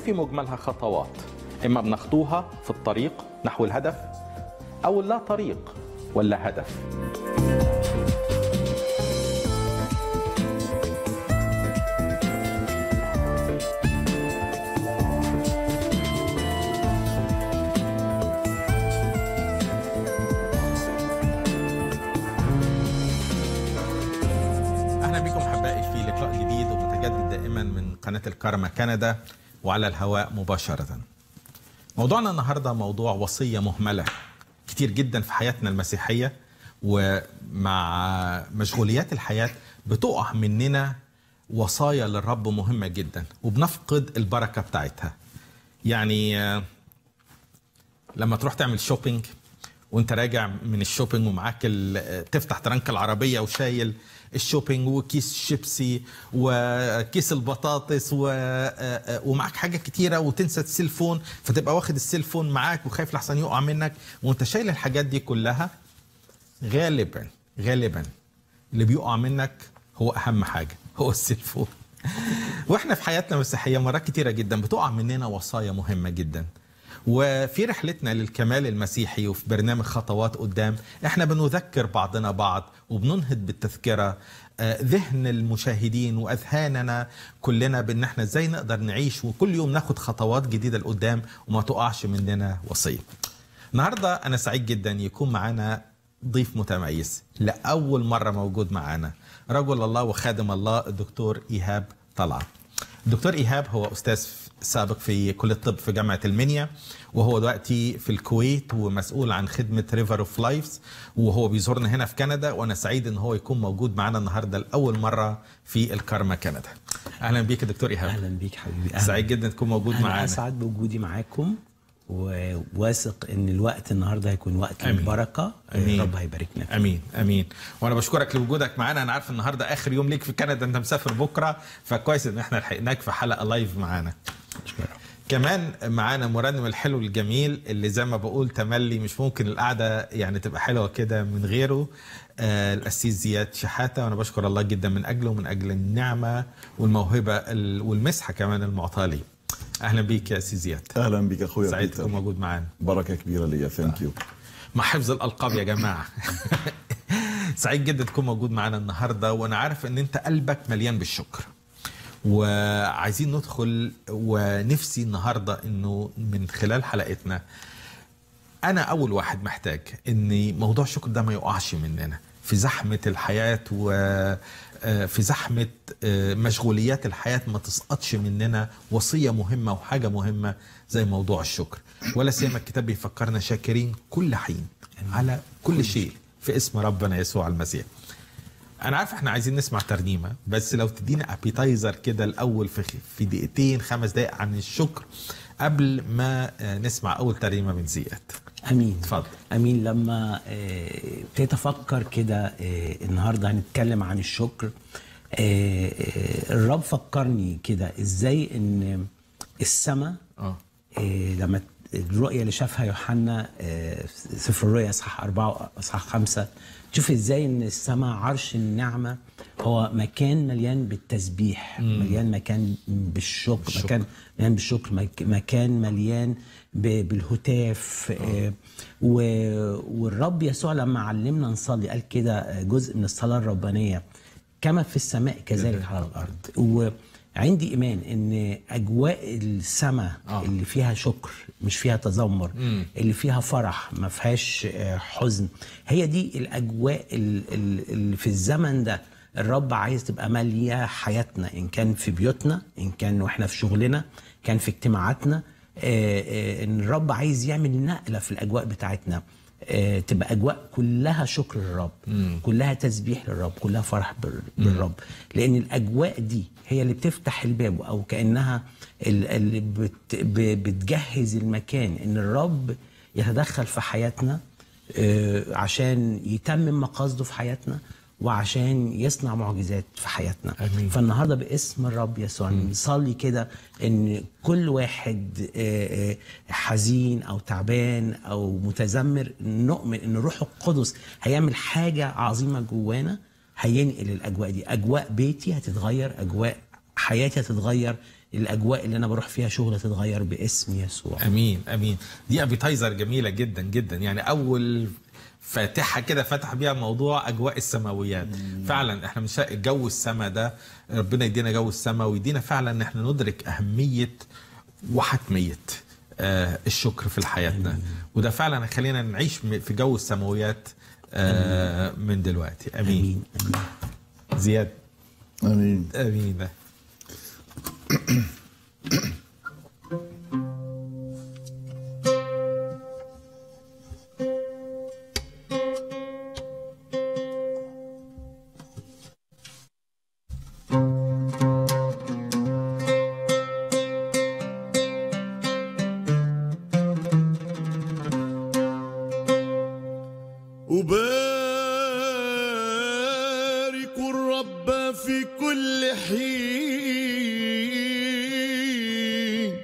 في مجملها خطوات إما بنخطوها في الطريق نحو الهدف أو لا طريق ولا هدف اهلا بكم احبائي في لقاء جديد ومتجدد دائما من قناه الكرمه كندا وعلى الهواء مباشره. موضوعنا النهارده موضوع وصيه مهمله كتير جدا في حياتنا المسيحيه ومع مشغوليات الحياه بتقع مننا وصايا للرب مهمه جدا وبنفقد البركه بتاعتها. يعني آه، لما تروح تعمل شوبينج وانت راجع من الشوبينج ومعاك ال- تفتح ترنك العربيه وشايل الشوبينج وكيس شيبسي وكيس البطاطس و... آه، ومعاك حاجه كتيره وتنسى السيلفون فتبقى واخد السيلفون معاك وخايف لحسن يقع منك وانت شايل الحاجات دي كلها غالبا غالبا اللي بيقع منك هو اهم حاجه هو السيلفون واحنا في حياتنا المسيحيه مرات كتيره جدا بتقع مننا وصايا مهمه جدا وفي رحلتنا للكمال المسيحي وفي برنامج خطوات قدام احنا بنذكر بعضنا بعض وبننهض بالتذكره آه، ذهن المشاهدين واذهاننا كلنا بان احنا ازاي نقدر نعيش وكل يوم ناخد خطوات جديده لقدام وما تقعش مننا وصيه. النهارده انا سعيد جدا يكون معانا ضيف متميز لاول مره موجود معانا رجل الله وخادم الله الدكتور ايهاب طلعت. الدكتور ايهاب هو استاذ سابق في كليه الطب في جامعه المنيا وهو دلوقتي في الكويت ومسؤول عن خدمه ريفر اوف لايفز وهو بيزورنا هنا في كندا وانا سعيد ان هو يكون موجود معانا النهارده لاول مره في الكارما كندا. اهلا بيك يا دكتور ايهاب. اهلا بيك حبيبي أهلاً. سعيد جدا تكون موجود انا معانا. اسعد بوجودي معاكم وواثق ان الوقت النهارده هيكون وقت آمين. البركه آمين. رب هيباركنا فيه. امين امين وانا بشكرك لوجودك معانا انا عارف النهارده اخر يوم ليك في كندا انت مسافر بكره فكويس ان احنا لحقناك في حلقه لايف معانا شكرا. كمان معانا مرنم الحلو الجميل اللي زي ما بقول تملي مش ممكن القعده يعني تبقى حلوه كده من غيره آه القسيس زياد شحاته وانا بشكر الله جدا من اجله ومن اجل النعمه والموهبه ال- والمسحه كمان المعطاه لي اهلا بيك يا سي زياد اهلا بك اخويا سعيد بيتر تكون موجود معانا بركه كبيره ليا ثانك يو مع حفظ الالقاب يا جماعه سعيد جدا تكون موجود معانا النهارده وانا عارف ان انت قلبك مليان بالشكر وعايزين ندخل ونفسي النهارده انه من خلال حلقتنا انا اول واحد محتاج ان موضوع الشكر ده ما يقعش مننا في زحمه الحياه و آه، في زحمه آه، مشغوليات الحياه ما تسقطش مننا وصيه مهمه وحاجه مهمه زي موضوع الشكر ولا سيما الكتاب بيفكرنا شاكرين كل حين على كل شيء في اسم ربنا يسوع المسيح انا عارف احنا عايزين نسمع ترنيمه بس لو تدينا ابيتايزر كده الاول في في دقيقتين خمس دقائق عن الشكر قبل ما آه، نسمع اول ترنيمه من زياد امين اتفضل. امين لما آه، ابتديت افكر كده آه، النهارده هنتكلم عن الشكر آه، آه، الرب فكرني كده ازاي ان السماء اه آه، لما الرؤية اللي شافها يوحنا آه، في سفر الرؤيا اصحاح أربعة اصحاح خمسة تشوف ازاي ان السماء عرش النعمة هو مكان مليان بالتسبيح مليان مكان بالشكر, بالشكر. مكان مليان بالشكر مك- مكان مليان ب- بالهتاف آه، و- والرب يسوع لما علمنا نصلي قال كده آه، جزء من الصلاة الربانية كما في السماء كذلك على الأرض وعندي إيمان إن أجواء السماء آه. اللي فيها شكر مش فيها تذمر اللي فيها فرح ما فيهاش آه، حزن هي دي الأجواء ال- ال- اللي في الزمن ده الرب عايز تبقى مالية حياتنا إن كان في بيوتنا إن كان وإحنا في شغلنا كان في اجتماعاتنا آه، آه، إن الرب عايز يعمل نقلة في الأجواء بتاعتنا آه، تبقى اجواء كلها شكر للرب كلها تسبيح للرب كلها فرح بال- بالرب لان الاجواء دي هي اللي بتفتح الباب او كانها ال- اللي بت- ب- بتجهز المكان ان الرب يتدخل في حياتنا آه، عشان يتمم مقاصده في حياتنا وعشان يصنع معجزات في حياتنا آمين. فالنهارده باسم الرب يسوع نصلي كده ان كل واحد آه، آه، حزين او تعبان او متذمر نؤمن ان الروح القدس هيعمل حاجه عظيمه جوانا هينقل الاجواء دي اجواء بيتي هتتغير اجواء حياتي هتتغير الاجواء اللي انا بروح فيها شغل تتغير باسم يسوع امين امين دي ابيتايزر جميله جدا جدا يعني اول فاتحه كده فتح بيها موضوع اجواء السماويات فعلا احنا مش جو السما ده ربنا يدينا جو السما ويدينا فعلا ان احنا ندرك اهميه وحتميه آه الشكر في حياتنا وده فعلا هيخلينا نعيش م- في جو السماويات آه من دلوقتي امين, امين امين زياد امين امين أبارك الرب في كل حين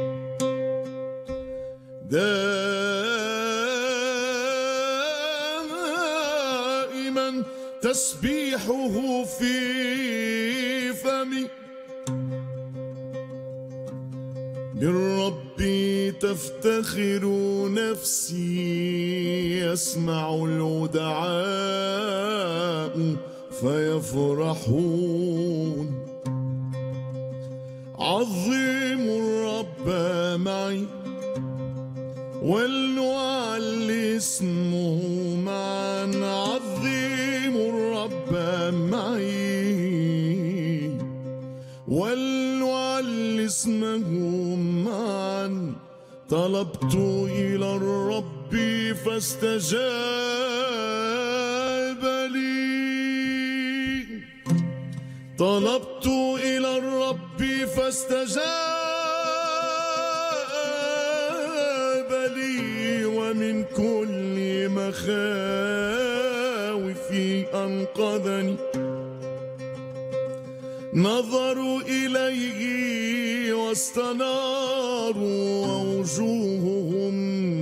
دائما تسبيحه في فمي بالرب تفتخر نفسي يسمع الودعاء فيفرحون عظموا الرب معي ولنعل اسمه معا عظموا الرب معي ولنعل اسمه معا طلبت إلى الرب فاستجاب لي طلبت إلى الرب فاستجاب لي ومن كل مخاوفي أنقذني نظروا إليه واستناروا ووجوههم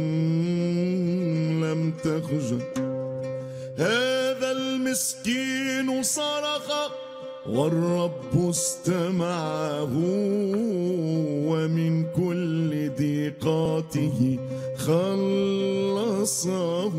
لم تخجل هذا المسكين صرخ والرب استمعه ومن كل ضيقاته خلصه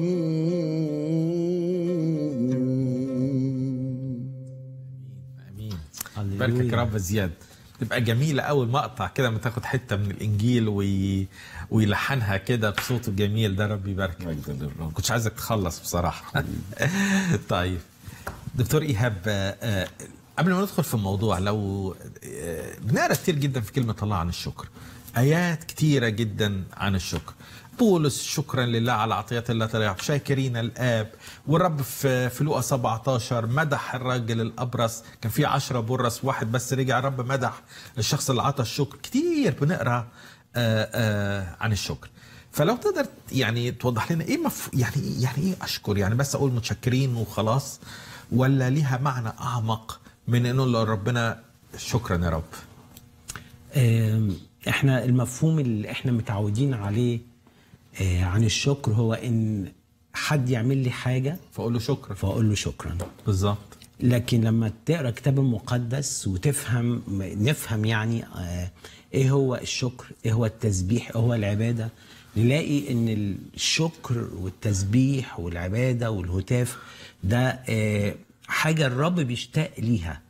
امين هللويا. باركك رب زياد تبقى جميلة أول مقطع كده ما تاخد حتة من الإنجيل وي... ويلحنها كده بصوته الجميل ده رب يبارك مجدا للرب كنتش عايزك تخلص بصراحة طيب دكتور إيهاب آه، آه، قبل ما ندخل في الموضوع لو آه، بنقرا كتير جدا في كلمة الله عن الشكر آيات كتيرة جدا عن الشكر بولس شكرا لله على عطيات الله تعالى شاكرين الآب والرب في في لوقا 17 مدح الراجل الأبرص كان في عشرة برص واحد بس رجع الرب مدح الشخص اللي عطى الشكر كتير بنقرا آه، آه، عن الشكر فلو تقدر يعني توضح لنا ايه مف... يعني يعني ايه اشكر يعني بس اقول متشكرين وخلاص ولا ليها معنى اعمق من انه نقول لربنا شكرا يا رب آم، احنا المفهوم اللي احنا متعودين عليه آه، عن الشكر هو ان حد يعمل لي حاجه فاقول له شكرا فاقول له شكرا بالظبط لكن لما تقرا الكتاب المقدس وتفهم نفهم يعني آه، ايه هو الشكر ايه هو التسبيح ايه هو العباده نلاقي ان الشكر والتسبيح والعباده والهتاف ده آه، حاجه الرب بيشتاق ليها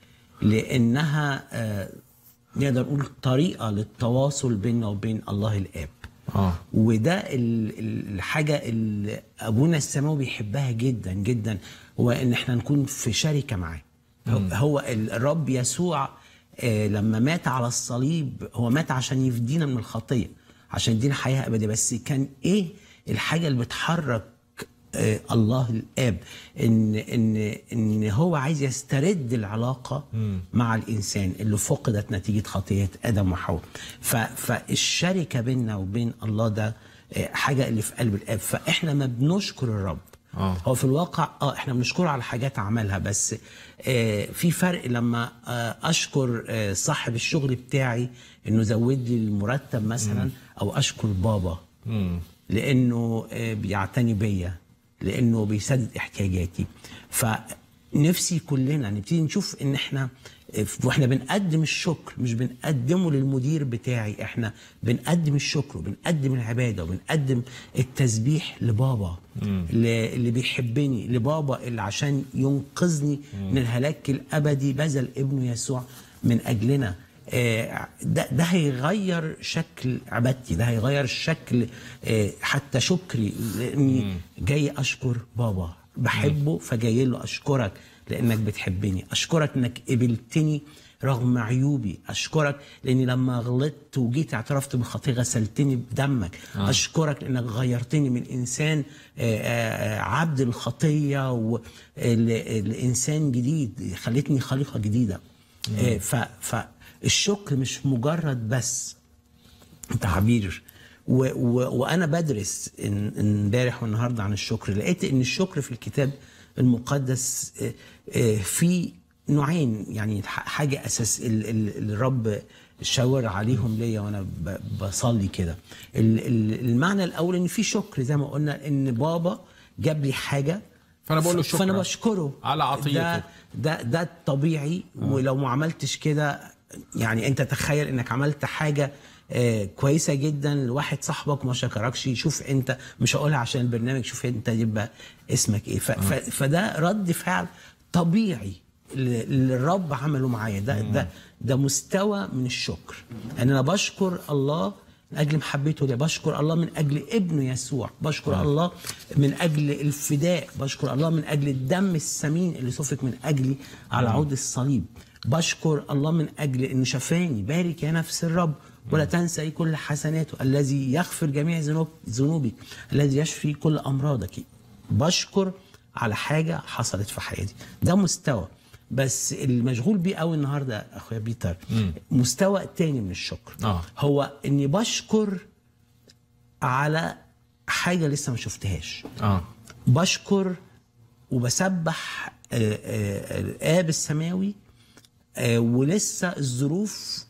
لانها آه، نقدر نقول طريقه للتواصل بيننا وبين الله الاب اه وده ال- ال- الحاجة اللي أبونا السماوي بيحبها جدا جدا هو إن احنا نكون في شركة معاه هو- هو الرب يسوع آه، لما مات على الصليب هو مات عشان يفدينا من الخطية عشان يدينا حياة أبدية بس كان إيه الحاجة اللي بتحرك آه، الله الاب ان ان ان هو عايز يسترد العلاقه مع الانسان اللي فقدت نتيجه خطيه ادم وحواء ف- فالشركه بيننا وبين الله ده آه، حاجه اللي في قلب الاب فاحنا ما بنشكر الرب آه. هو في الواقع اه احنا بنشكره على حاجات عملها بس آه في فرق لما آه اشكر آه صاحب الشغل بتاعي انه زود لي المرتب مثلا او اشكر بابا لانه آه، بيعتني بيا لانه بيسدد احتياجاتي فنفسي كلنا نبتدي نشوف ان احنا واحنا بنقدم الشكر مش بنقدمه للمدير بتاعي احنا بنقدم الشكر وبنقدم العباده وبنقدم التسبيح لبابا ل- اللي بيحبني لبابا اللي عشان ينقذني من الهلاك الابدي بذل ابنه يسوع من اجلنا آه، ده ده هيغير شكل عبادتي ده هيغير شكل آه، حتى شكري لاني جاي اشكر بابا بحبه فجاي له اشكرك لانك بتحبني اشكرك انك قبلتني رغم عيوبي اشكرك لاني لما غلطت وجيت اعترفت بالخطيه غسلتني بدمك آه. اشكرك لانك غيرتني من انسان آه، آه، عبد الخطيه والانسان جديد خلتني خليقه جديده آه، ف فالشكر مش مجرد بس تعبير و و وانا بدرس إن- امبارح والنهارده عن الشكر لقيت ان الشكر في الكتاب المقدس آه، آه، في نوعين يعني ح- حاجه اساس ال- ال- الرب شاور عليهم ليا وانا ب- بصلي كده ال- ال- المعنى الاول ان في شكر زي ما قلنا ان بابا جاب لي حاجه فأنا بقول له ف- فانا شكراً بشكره على عطيته. ده ده ده الطبيعي ولو ما عملتش كده يعني انت تخيل انك عملت حاجه آه، كويسه جدا لواحد صاحبك ما شكركش شوف انت مش هقولها عشان البرنامج شوف انت يبقى اسمك ايه ف- ف- فده رد فعل طبيعي اللي اللي الرب عمله معايا ده ده ده مستوى من الشكر ان انا بشكر الله من اجل محبته لي بشكر الله من اجل ابنه يسوع بشكر الله من اجل الفداء بشكر الله من اجل الدم الثمين اللي سفك من اجلي على عود الصليب بشكر الله من اجل انه شفاني بارك يا نفس الرب ولا تنسى كل حسناته الذي يغفر جميع ذنوب ذنوبك الذي يشفي كل امراضك بشكر على حاجه حصلت في حياتي ده مستوى بس المشغول بيه قوي النهارده اخويا بيتر مستوى تاني من الشكر آه. هو اني بشكر على حاجه لسه ما شفتهاش اه بشكر وبسبح آه، آه، الاب السماوي آه، ولسه الظروف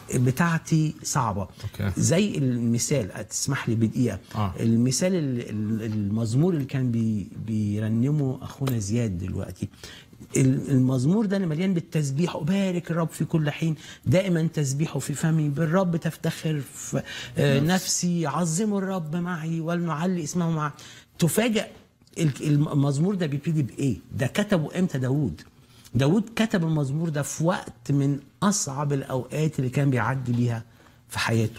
بتاعتي صعبه أوكي. زي المثال تسمح لي بدقيقه آه. المثال ال- ال- المزمور اللي كان بي بيرنمه اخونا زياد دلوقتي ال- المزمور ده اللي مليان بالتسبيح أبارك الرب في كل حين دائما تسبيحه في فمي بالرب تفتخر في آه، نفسي عظموا الرب معي ولنعلي اسمه معي تفاجأ ال- المزمور ده بيبتدي بإيه ده كتبه إمتى داود داود كتب المزمور ده في وقت من أصعب الأوقات اللي كان بيعدي بيها في حياته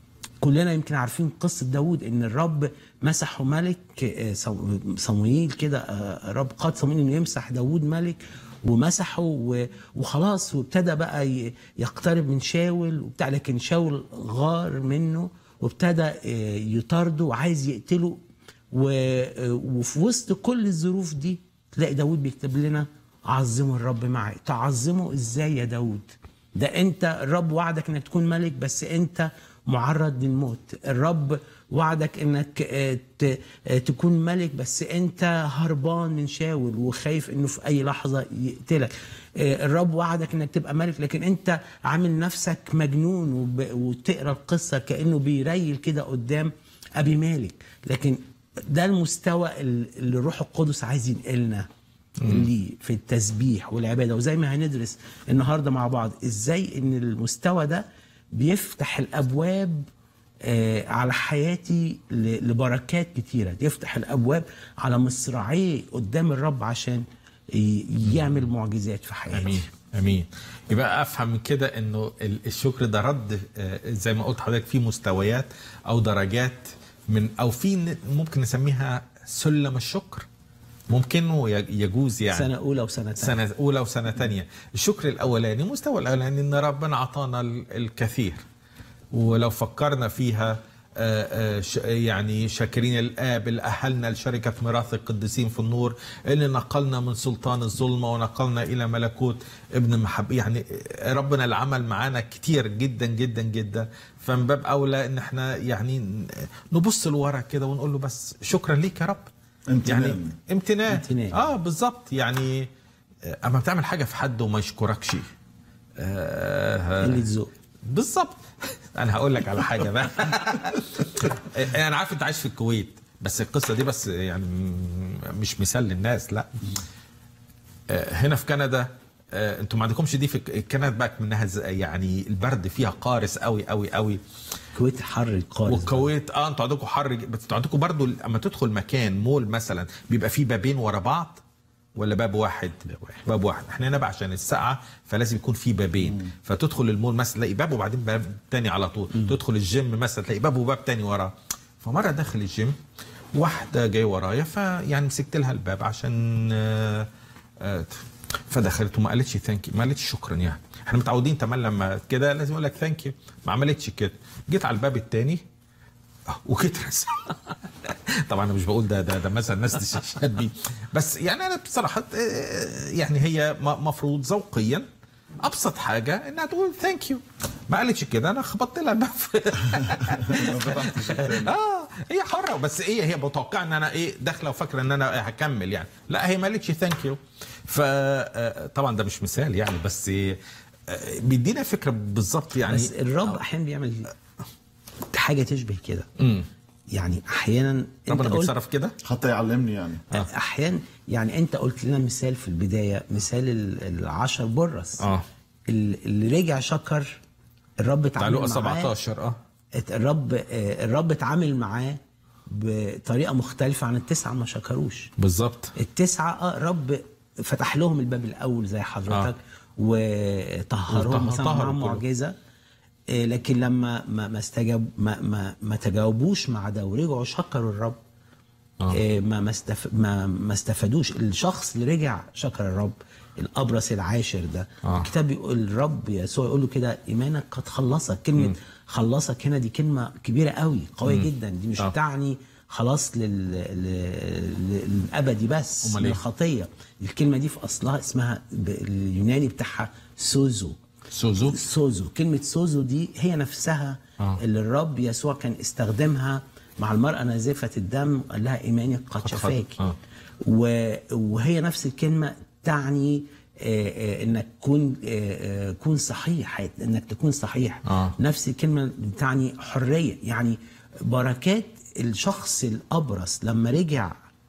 كلنا يمكن عارفين قصة داود ان الرب مسحه ملك آه، صم- صموئيل كده آه، الرب قاد صموئيل انه يمسح داود ملك ومسحه و- وخلاص وابتدى بقى ي- يقترب من شاول وبتاع لكن شاول غار منه وابتدى آه، يطارده وعايز يقتله و- آه، وفي وسط كل الظروف دي تلاقي داود بيكتب لنا عظموا الرب معي تعظمه ازاي يا داود ده انت الرب وعدك انك تكون ملك بس انت معرض للموت الرب وعدك انك آه، ت- آه، تكون ملك بس انت هربان من شاول وخايف انه في اي لحظه يقتلك آه، الرب وعدك انك تبقى ملك لكن انت عامل نفسك مجنون وب- وتقرا القصه كانه بيريل كده قدام ابي مالك لكن ده المستوى ال- اللي الروح القدس عايز ينقلنا ليه في التسبيح والعباده وزي ما هندرس النهارده مع بعض ازاي ان المستوى ده بيفتح الابواب آه، على حياتي ل- لبركات كتيره يفتح الابواب على مصراعيه قدام الرب عشان ي- يعمل معجزات في حياتي امين امين يبقى افهم من كده انه ال- الشكر ده رد آه، زي ما قلت حضرتك في مستويات او درجات من او في ن- ممكن نسميها سلم الشكر ممكن يجوز يعني سنه اولى وسنه تانية. سنة أولى وسنة تانية الشكر الأولاني المستوى الأولاني إن ربنا أعطانا ال- الكثير ولو فكرنا فيها آه، آه، ش- يعني شاكرين الآب اللي أهلنا لشركة ميراث القديسين في النور اللي نقلنا من سلطان الظلمة ونقلنا إلى ملكوت ابن محب يعني ربنا اللي عمل معانا كتير جدا جدا جدا فمن باب أولى إن احنا يعني ن- نبص لورا كده ونقول له بس شكرا ليك يا رب امتنان. يعني امتنان امتنان. اه بالظبط يعني آه، اما بتعمل حاجه في حد وما يشكركش آه قله ذوق بالظبط انا هقول لك على حاجه بقى انا عارف انت عايش في الكويت بس القصه دي بس يعني م- مش مثال للناس لا آه، هنا في كندا آه انتوا ما عندكمش دي في ك- كندا بقى منها ز- يعني البرد فيها قارس قوي قوي قوي الكويت حر القارس والكويت اه انتوا عندكم حر ج- بس انتوا عندكم برضو اما تدخل مكان مول مثلا بيبقى فيه بابين ورا بعض ولا باب واحد؟ باب واحد باب واحد احنا هنا بقى عشان السقعه فلازم يكون في بابين فتدخل المول مثلا تلاقي باب وبعدين باب تاني على طول تدخل الجيم مثلا تلاقي باب وباب تاني وراه فمره داخل الجيم واحده جايه ورايا فيعني مسكت لها الباب عشان آه، آه، فدخلت وما قالتش ثانك يو ما قالتش شكرا يعني احنا متعودين تمام لما كده لازم اقول لك ثانك يو ما عملتش كده جيت على الباب التاني آه، وكترس طبعا انا مش بقول ده ده, ده مثلا الناس تستشهد بيه بس يعني انا بصراحه آه، يعني هي م- مفروض ذوقيا ابسط حاجه انها تقول ثانك يو ما قالتش كده انا خبطت لها الباب اه هي حره بس ايه هي متوقعه ان انا ايه داخله وفاكره ان انا هكمل يعني لا هي ما قالتش ثانك يو فطبعا ده مش مثال يعني بس آه، بيدينا فكره بالظبط يعني بس الرب احيانا بيعمل حاجه تشبه كده امم يعني احيانا انت ربنا قلت بيتصرف كده حتى يعلمني يعني احيانا يعني انت قلت لنا مثال في البدايه مثال ال- العشر برص اه ال- اللي رجع شكر الرب اتعامل تعالوا معاه 17 اه ات- الرب آه، الرب اتعامل معاه بطريقه مختلفه عن التسعه ما شكروش بالظبط التسعه اه الرب فتح لهم الباب الاول زي حضرتك وطهرهم وطهر- مثلا طهروا معاهم كله. معجزه آه، لكن لما ما ما استجاب ما ما, ما تجاوبوش مع ده ورجعوا شكروا الرب آه. آه، ما ما, استف... ما ما استفادوش الشخص اللي رجع شكر الرب الابرص العاشر ده آه. الكتاب بيقول الرب يسوع يقول له كده ايمانك قد خلصك كلمه خلصك هنا دي كلمه كبيره قوي قويه جدا دي مش آه. تعني خلاص لل... لل... للابدي بس أمال من إيه؟ الخطيه الكلمه دي في اصلها اسمها ب... اليوناني بتاعها سوزو سوزو سوزو كلمة سوزو دي هي نفسها آه. اللي الرب يسوع كان استخدمها مع المرأة نازفة الدم قال لها إيمانك قد قد- شفاكي آه. و- وهي نفس الكلمة تعني آه، آه، انك تكون آه، آه، كون صحيح انك تكون صحيح آه. نفس الكلمة تعني حرية يعني بركات الشخص الأبرص لما رجع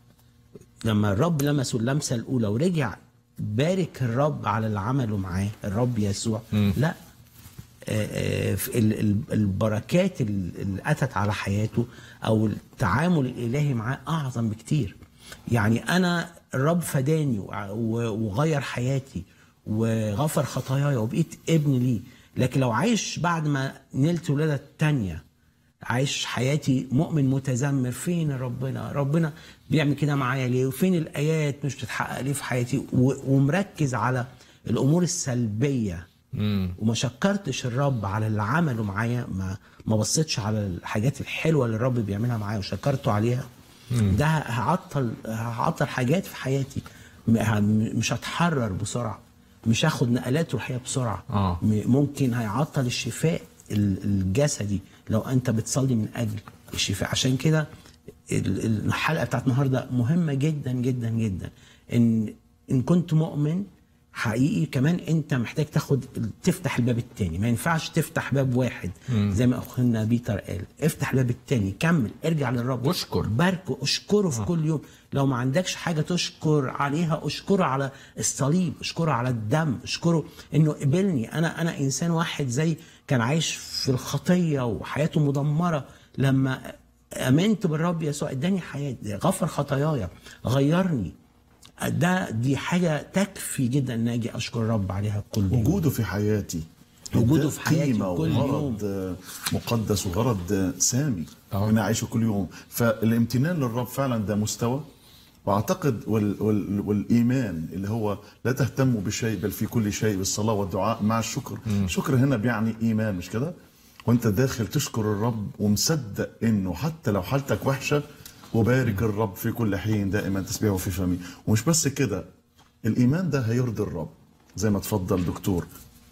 لما الرب لمسه اللمسه الاولى ورجع بارك الرب على اللي عمله معاه الرب يسوع لا آه، آه، في ال- ال- البركات ال- اللي اتت على حياته او التعامل الالهي معاه اعظم بكتير يعني انا الرب فداني وع- و- وغير حياتي وغفر خطاياي وبقيت ابن ليه لكن لو عايش بعد ما نلت ولاده تانية عايش حياتي مؤمن متذمر فين ربنا ربنا بيعمل كده معايا ليه وفين الايات مش بتتحقق ليه في حياتي و- ومركز على الامور السلبيه وما شكرتش الرب على اللي عمله معايا ما ما بصيتش على الحاجات الحلوه اللي الرب بيعملها معايا وشكرته عليها ده هعطل هعطل حاجات في حياتي م- ه- مش هتحرر بسرعه مش هاخد نقلات روحيه بسرعه آه. م- ممكن هيعطل الشفاء ال- الجسدي لو انت بتصلي من اجل الشفاء عشان كده ال- ال- الحلقه بتاعت النهارده مهمه جدا جدا جدا ان ان كنت مؤمن حقيقي كمان انت محتاج تاخد تفتح الباب التاني ما ينفعش تفتح باب واحد زي ما اخونا بيتر قال افتح الباب التاني كمل ارجع للرب واشكر. باركه اشكره في كل يوم لو ما عندكش حاجه تشكر عليها اشكره على الصليب اشكره على الدم اشكره انه قبلني انا انا انسان واحد زي كان عايش في الخطيه وحياته مدمره لما امنت بالرب يسوع اداني حياه غفر خطاياي غيرني ده دي حاجه تكفي جدا ان اجي اشكر الرب عليها كل يوم وجوده في حياتي وجوده ده في حياتي قيمة كل وغرض آه، مقدس وغرض آه، سامي آه. انا اعيشه كل يوم فالامتنان للرب فعلا ده مستوى واعتقد وال وال والايمان اللي هو لا تهتموا بشيء بل في كل شيء بالصلاه والدعاء مع الشكر الشكر هنا بيعني ايمان مش كده وانت داخل تشكر الرب ومصدق انه حتى لو حالتك وحشه وبارك الرب في كل حين دائما تسبيحه في فمي ومش بس كده الايمان ده هيرضي الرب زي ما تفضل دكتور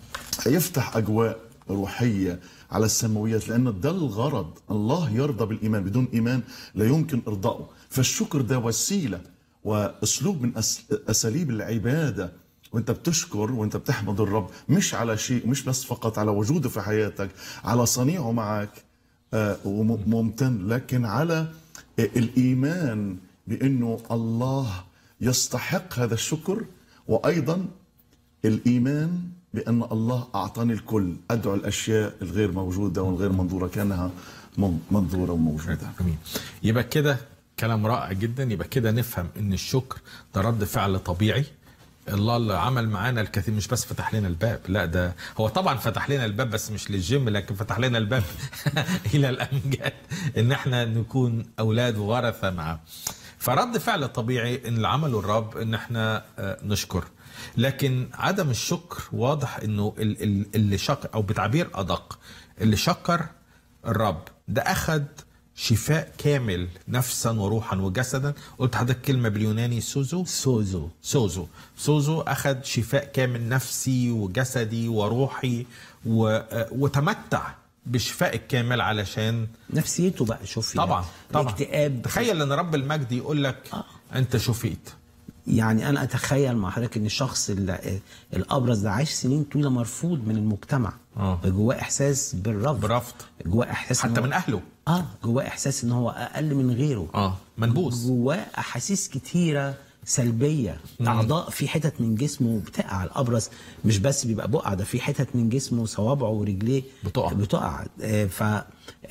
هيفتح اجواء روحيه على السماويات لان ده الغرض الله يرضى بالايمان بدون ايمان لا يمكن ارضائه فالشكر ده وسيله واسلوب من أس- اساليب العباده وانت بتشكر وانت بتحمد الرب مش على شيء مش بس فقط على وجوده في حياتك على صنيعه معك آه، وممتن لكن على آه، الايمان بانه الله يستحق هذا الشكر وايضا الايمان بان الله اعطاني الكل ادعو الاشياء الغير موجوده والغير منظوره كانها من- منظوره وموجوده جميل يبقى كده كلام رائع جدا يبقى كده نفهم ان الشكر ده رد فعل طبيعي الله اللي عمل معانا الكثير مش بس فتح لنا الباب لا ده هو طبعا فتح لنا الباب بس مش للجيم لكن فتح لنا الباب الى الامجاد ان احنا نكون اولاد وورثه معاه فرد فعل طبيعي ان اللي عمله الرب ان احنا آه، نشكر لكن عدم الشكر واضح انه ال- ال- اللي شكر او بتعبير ادق اللي شكر الرب ده اخذ شفاء كامل نفسا وروحا وجسدا قلت حضرتك كلمه باليوناني سوزو سوزو سوزو سوزو اخذ شفاء كامل نفسي وجسدي وروحي و... وتمتع بالشفاء الكامل علشان نفسيته بقى شوف يعني. طبعا طبعا الاكتئاب تخيل ان رب المجد يقول لك انت شفيت يعني انا اتخيل مع حضرتك ان الشخص اللي الابرز ده عاش سنين طويله مرفوض من المجتمع آه. جواه احساس بالرفض برفض جواه احساس إن حتى هو- من اهله اه جواه احساس ان هو اقل من غيره اه منبوس جواه احاسيس كتيره سلبيه اعضاء في حتت من جسمه بتقع الابرص مش بس بيبقى بقع ده في حتت من جسمه صوابعه ورجليه بتقع. بتقع آه، ف آه،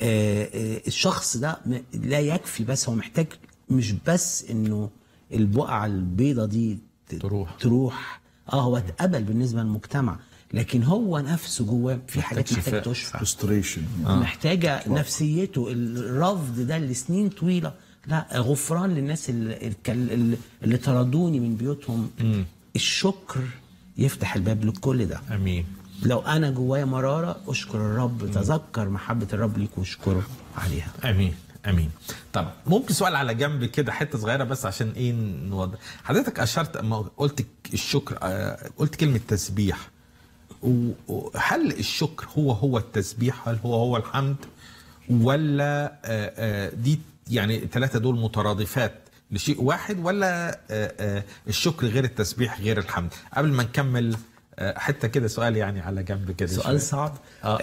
آه، الشخص ده م- لا يكفي بس هو محتاج مش بس انه البقعه البيضه دي ت- تروح. تروح اه هو اتقبل بالنسبه للمجتمع لكن هو نفسه جواه في حاجات شفاء. محتاج تشفى فرستريشن محتاجه نفسيته الرفض ده لسنين طويله لا غفران للناس اللي, اللي, اللي طردوني من بيوتهم الشكر يفتح الباب لكل ده امين لو انا جوايا مراره اشكر الرب تذكر محبه الرب ليك واشكره عليها امين امين طب ممكن سؤال على جنب كده حته صغيره بس عشان ايه نوضح حضرتك اشرت اما قلت الشكر آه، قلت كلمه تسبيح و- وهل الشكر هو هو التسبيح هل هو هو الحمد ولا آه، آه، دي يعني الثلاثه دول مترادفات لشيء واحد ولا آه، آه، الشكر غير التسبيح غير الحمد قبل ما نكمل آه، حته كده سؤال يعني على جنب كده شوية. سؤال صعب اه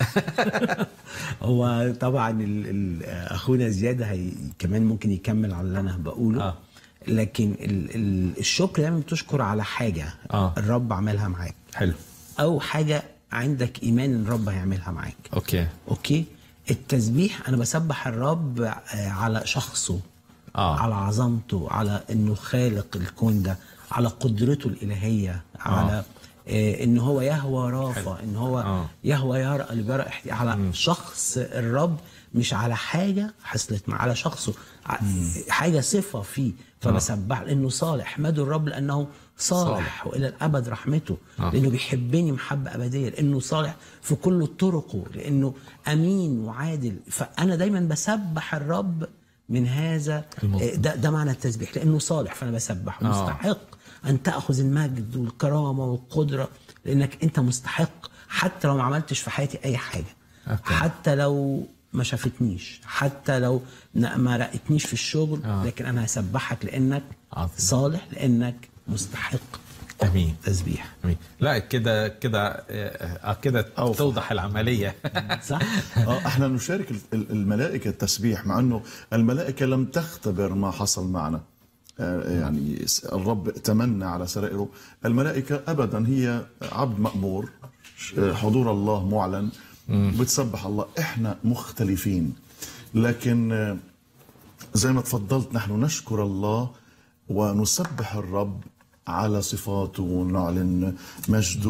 هو طبعا ال ال اخونا زياد هي كمان ممكن يكمل على اللي انا بقوله آه. لكن ال ال الشكر دايما بتشكر على حاجه آه. الرب عملها معاك حلو او حاجه عندك ايمان ان الرب هيعملها معاك اوكي اوكي التسبيح انا بسبح الرب آه، على شخصه آه. على عظمته على انه خالق الكون ده على قدرته الالهيه على آه ان هو يهوى رافع ان هو آه. يهوى يرى اللي بيرى احتي- على شخص الرب مش على حاجه حصلت معاه على شخصه ع- حاجه صفه فيه فبسبح لانه صالح احمدوا الرب لانه صالح, صالح. والى الابد رحمته آه. لانه بيحبني محبه ابديه لانه صالح في كل طرقه لانه امين وعادل فانا دايما بسبح الرب من هذا الموضوع. آه، ده ده معنى التسبيح لانه صالح فانا بسبح آه. مستحق ان تاخذ المجد والكرامه والقدره لانك انت مستحق حتى لو ما عملتش في حياتي اي حاجه أوكي. حتى لو ما شافتنيش حتى لو ن- ما رأتنيش في الشغل آه. لكن انا هسبحك لانك عظيم. صالح لانك مستحق امين تسبيح أمين. لا كده كده آه، آه، كده أوفى. توضح العمليه صح؟ آه، احنا نشارك ال- ال- الملائكه التسبيح مع انه الملائكه لم تختبر ما حصل معنا آه، يعني س- الرب تمنى على سرائره الملائكه ابدا هي عبد مامور ش- آه، حضور الله معلن بتسبح الله احنا مختلفين لكن آه، زي ما تفضلت نحن نشكر الله ونسبح الرب على صفاته ونعلن مجده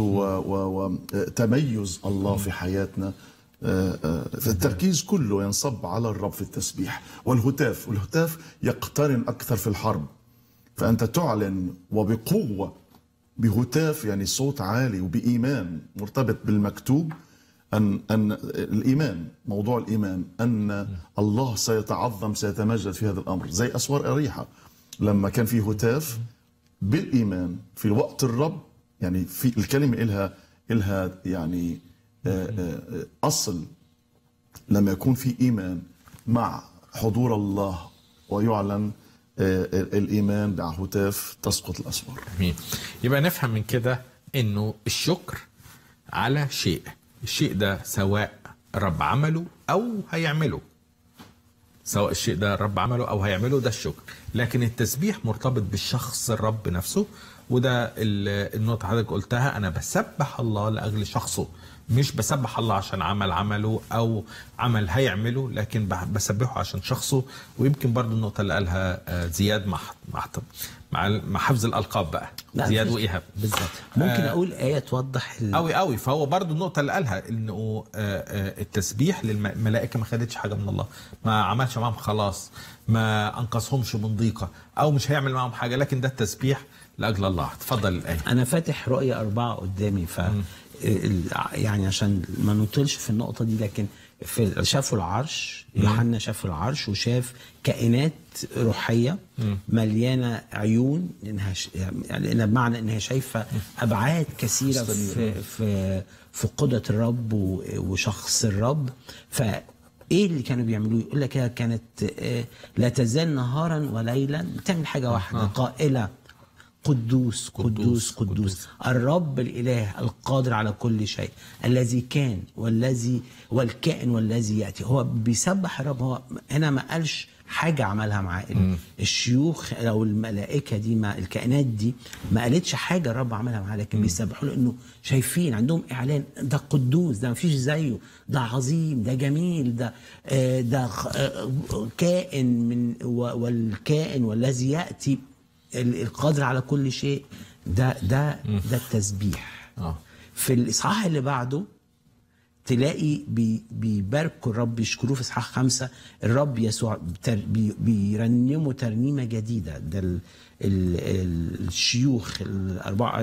وتميز الله في حياتنا آه، آه، فالتركيز كله ينصب على الرب في التسبيح والهتاف والهتاف يقترن أكثر في الحرب فأنت تعلن وبقوة بهتاف يعني صوت عالي وبإيمان مرتبط بالمكتوب أن أن الإيمان موضوع الإيمان أن الله سيتعظم سيتمجد في هذا الأمر زي أسوار أريحة لما كان في هتاف بالإيمان في وقت الرب يعني في الكلمة إلها إلها يعني آه، آه، آه، أصل لما يكون في إيمان مع حضور الله ويعلن آه، الإيمان مع هتاف تسقط الأسوار امين يبقى نفهم من كده انه الشكر على شيء الشيء ده سواء الرب عمله او هيعمله سواء الشيء ده الرب عمله او هيعمله ده الشكر لكن التسبيح مرتبط بالشخص الرب نفسه وده ال- النقطه حضرتك قلتها انا بسبح الله لاجل شخصه مش بسبح الله عشان عمل عمله او عمل هيعمله لكن بح- بسبحه عشان شخصه ويمكن برضو النقطه اللي قالها آه، زياد مع مع مع مع حفظ الالقاب بقى لا، زياد مفيش- وايهاب بالظبط ممكن آه. اقول ايه توضح ال... قوي قوي فهو برضو النقطه اللي قالها انه آه، آه، التسبيح للملائكه ما خدتش حاجه من الله ما عملش معاهم خلاص ما انقذهمش من ضيقه او مش هيعمل معاهم حاجه لكن ده التسبيح لاجل الله اتفضل الايه انا فاتح رؤية أربعة قدامي ف ال- يعني عشان ما نطولش في النقطة دي لكن في شافوا العرش يوحنا شاف العرش وشاف كائنات روحية مليانة عيون لأنها ش... يعني لأنها بمعنى إنها شايفة أبعاد كثيرة في في في قدرة الرب و- وشخص الرب ف ايه اللي كانوا بيعملوه يقول لك هي كانت آه، لا تزال نهارا وليلا بتعمل حاجه واحده قائله قدوس قدوس قدوس الرب الاله القادر على كل شيء الذي كان والذي والكائن والذي ياتي هو بيسبح الرب هو هنا ما قالش حاجه عملها معاه الشيوخ او الملائكه دي ما الكائنات دي ما قالتش حاجه الرب عملها معاه لكن بيسبحوا له انه شايفين عندهم اعلان ده قدوس ده ما فيش زيه ده عظيم ده جميل ده آه، ده خ- آه، كائن من و- والكائن والذي ياتي ال- القادر على كل شيء ده ده ده التسبيح اه في الاصحاح اللي بعده تلاقي بي بيباركوا الرب يشكروه في اصحاح خمسه الرب يسوع بتر بي بيرنموا ترنيمه جديده ده ال ال الشيوخ ال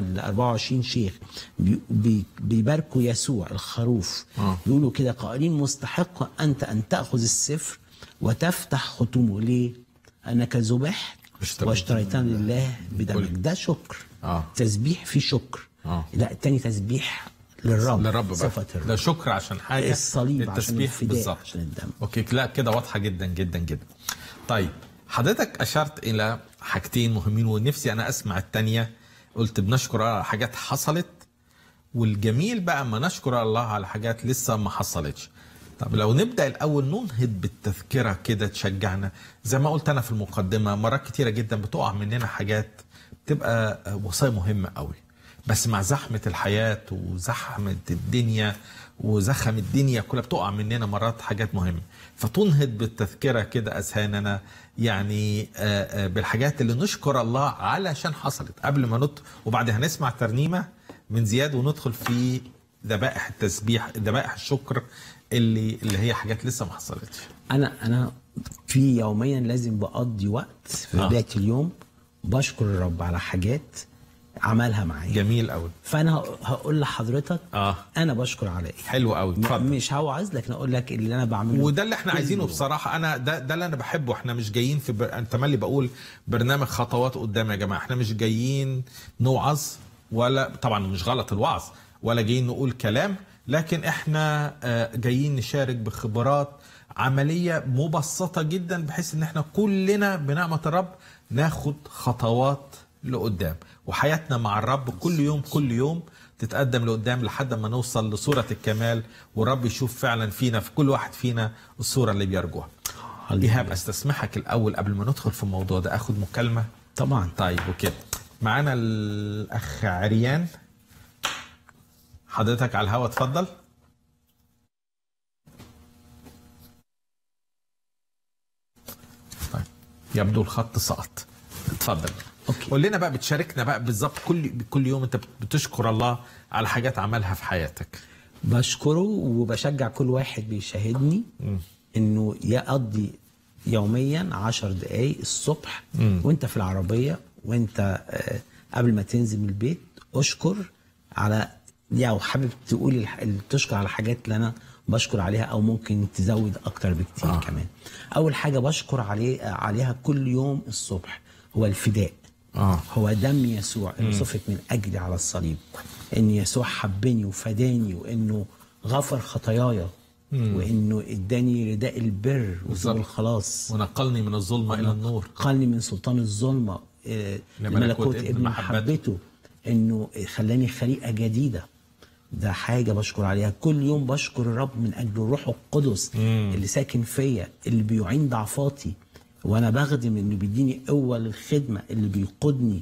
24 شيخ بي بي بيباركوا يسوع الخروف آه. بيقولوا كده قائلين مستحق انت ان تاخذ السفر وتفتح ختومه ليه؟ انك ذبحت اشتريت. واشتريتنا لله بدمك ده شكر آه. تسبيح فيه شكر آه. لا التاني تسبيح للرب للرب بقى صفة ده الرب شكر عشان حاجه الصليب عشان التسبيح الفداء بالظبط عشان الدم اوكي لا كده واضحه جدا جدا جدا طيب حضرتك اشرت الى حاجتين مهمين ونفسي انا اسمع التانية قلت بنشكر على حاجات حصلت والجميل بقى ما نشكر الله على حاجات لسه ما حصلتش طب لو نبدا الاول ننهض بالتذكره كده تشجعنا زي ما قلت انا في المقدمه مرات كتيره جدا بتقع مننا حاجات بتبقى وصايا مهمه قوي بس مع زحمه الحياه وزحمه الدنيا وزخم الدنيا كلها بتقع مننا مرات حاجات مهمه فتنهض بالتذكره كده اذهاننا يعني آه، آه، بالحاجات اللي نشكر الله علشان حصلت قبل ما نط وبعدها هنسمع ترنيمه من زياد وندخل في ذبائح التسبيح ذبائح الشكر اللي اللي هي حاجات لسه ما حصلتش انا انا في يوميا لازم بقضي وقت في آه. بدايه اليوم بشكر الرب على حاجات عملها معايا جميل قوي فانا ه- هقول لحضرتك اه انا بشكر على ايه حلو قوي م- اتفضل مش هوعظ لكن اقول لك اللي انا بعمله وده اللي احنا كل عايزينه يوم. بصراحه انا ده ده اللي انا بحبه احنا مش جايين في بر... انا تملي بقول برنامج خطوات قدام يا جماعه احنا مش جايين نوعظ ولا طبعا مش غلط الوعظ ولا جايين نقول كلام لكن احنا آه، جايين نشارك بخبرات عمليه مبسطه جدا بحيث ان احنا كلنا بنعمه الرب ناخد خطوات لقدام وحياتنا مع الرب كل يوم كل يوم تتقدم لقدام لحد ما نوصل لصورة الكمال والرب يشوف فعلا فينا في كل واحد فينا الصورة اللي بيرجوها هللويا. إيهاب استسمحك الأول قبل ما ندخل في الموضوع ده أخد مكالمة طبعا طيب وكده معانا الأخ عريان حضرتك على الهوا اتفضل طيب يبدو الخط سقط اتفضل أوكي. قول لنا بقى بتشاركنا بقى بالظبط كل كل يوم انت بتشكر الله على حاجات عملها في حياتك بشكره وبشجع كل واحد بيشاهدني انه يقضي يوميا عشر دقايق الصبح وانت في العربية وانت آه، قبل ما تنزل من البيت اشكر على لو حابب تقول الح- تشكر على حاجات اللي انا بشكر عليها او ممكن تزود اكتر بكتير آه. آه. كمان اول حاجة بشكر عليه عليها كل يوم الصبح هو الفداء آه. هو دم يسوع اللي صفت من اجلي على الصليب ان يسوع حبني وفداني وانه غفر خطاياي وانه اداني رداء البر بالظبط. وثوب الخلاص ونقلني من الظلمة إلى النور قالني من سلطان الظلمه آه، لملكوت لملكوت ابن ابن محبته. محبته انه خلاني خليقه جديده ده حاجة بشكر عليها كل يوم بشكر الرب من أجل الروح القدس اللي ساكن فيا اللي بيعين ضعفاتي وأنا بخدم إنه بيديني قوة للخدمة اللي بيقودني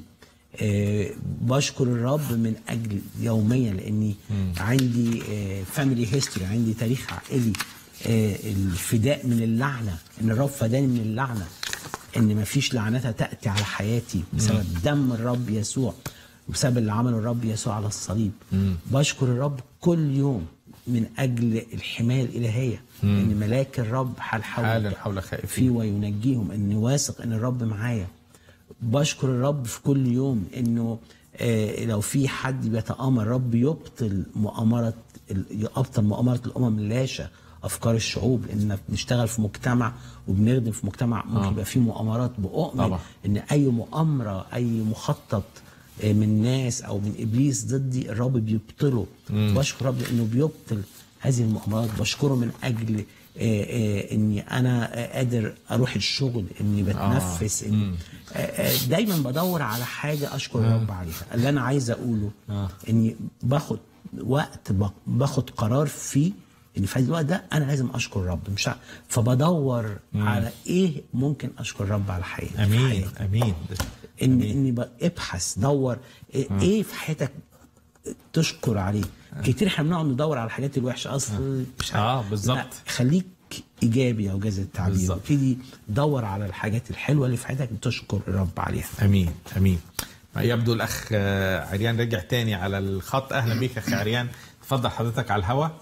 آه، بشكر الرب من اجل يوميا لاني عندي فاميلي هيستوري عندي تاريخ عائلي آه، الفداء من اللعنه ان الرب فداني من اللعنه ان مفيش لعنتها تاتي على حياتي بسبب دم الرب يسوع بسبب اللي عمله الرب يسوع على الصليب بشكر الرب كل يوم من اجل الحمايه الالهيه ان ملاك الرب حال حول حال حول خائفين. فيه وينجيهم اني واثق ان الرب معايا بشكر الرب في كل يوم انه آه لو في حد بيتآمر الرب يبطل مؤامرة ال- يبطل مؤامرة الأمم اللاشة أفكار الشعوب لأن بنشتغل في مجتمع وبنخدم في مجتمع ممكن آه. يبقى فيه مؤامرات بأؤمن طبعا. إن أي مؤامرة أي مخطط آه، من ناس أو من إبليس ضدي الرب بيبطله بشكر الرب لأنه بيبطل هذه المؤامرات بشكره من أجل آه، آه، اني انا آه، قادر اروح الشغل اني بتنفس اني آه، آه، دايما بدور على حاجه اشكر الرب عليها اللي انا عايز اقوله اني باخد وقت ب- باخد قرار فيه ان في هذا الوقت ده انا لازم اشكر الرب مش ع- فبدور على ايه ممكن اشكر الرب على حياتي في امين حياتي. امين ان اني ب- ابحث دور ايه إيه في حياتك تشكر عليه كتير احنا بنقعد ندور على الحاجات الوحشه اصلا مش عارف. آه، بالظبط. لا، خليك ايجابي او جاز التعبير بالظبط. ابتدي دور على الحاجات الحلوه اللي في حياتك تشكر الرب عليها امين امين يبدو الاخ آه، عريان رجع تاني على الخط اهلا بيك اخ عريان تفضل حضرتك على الهوا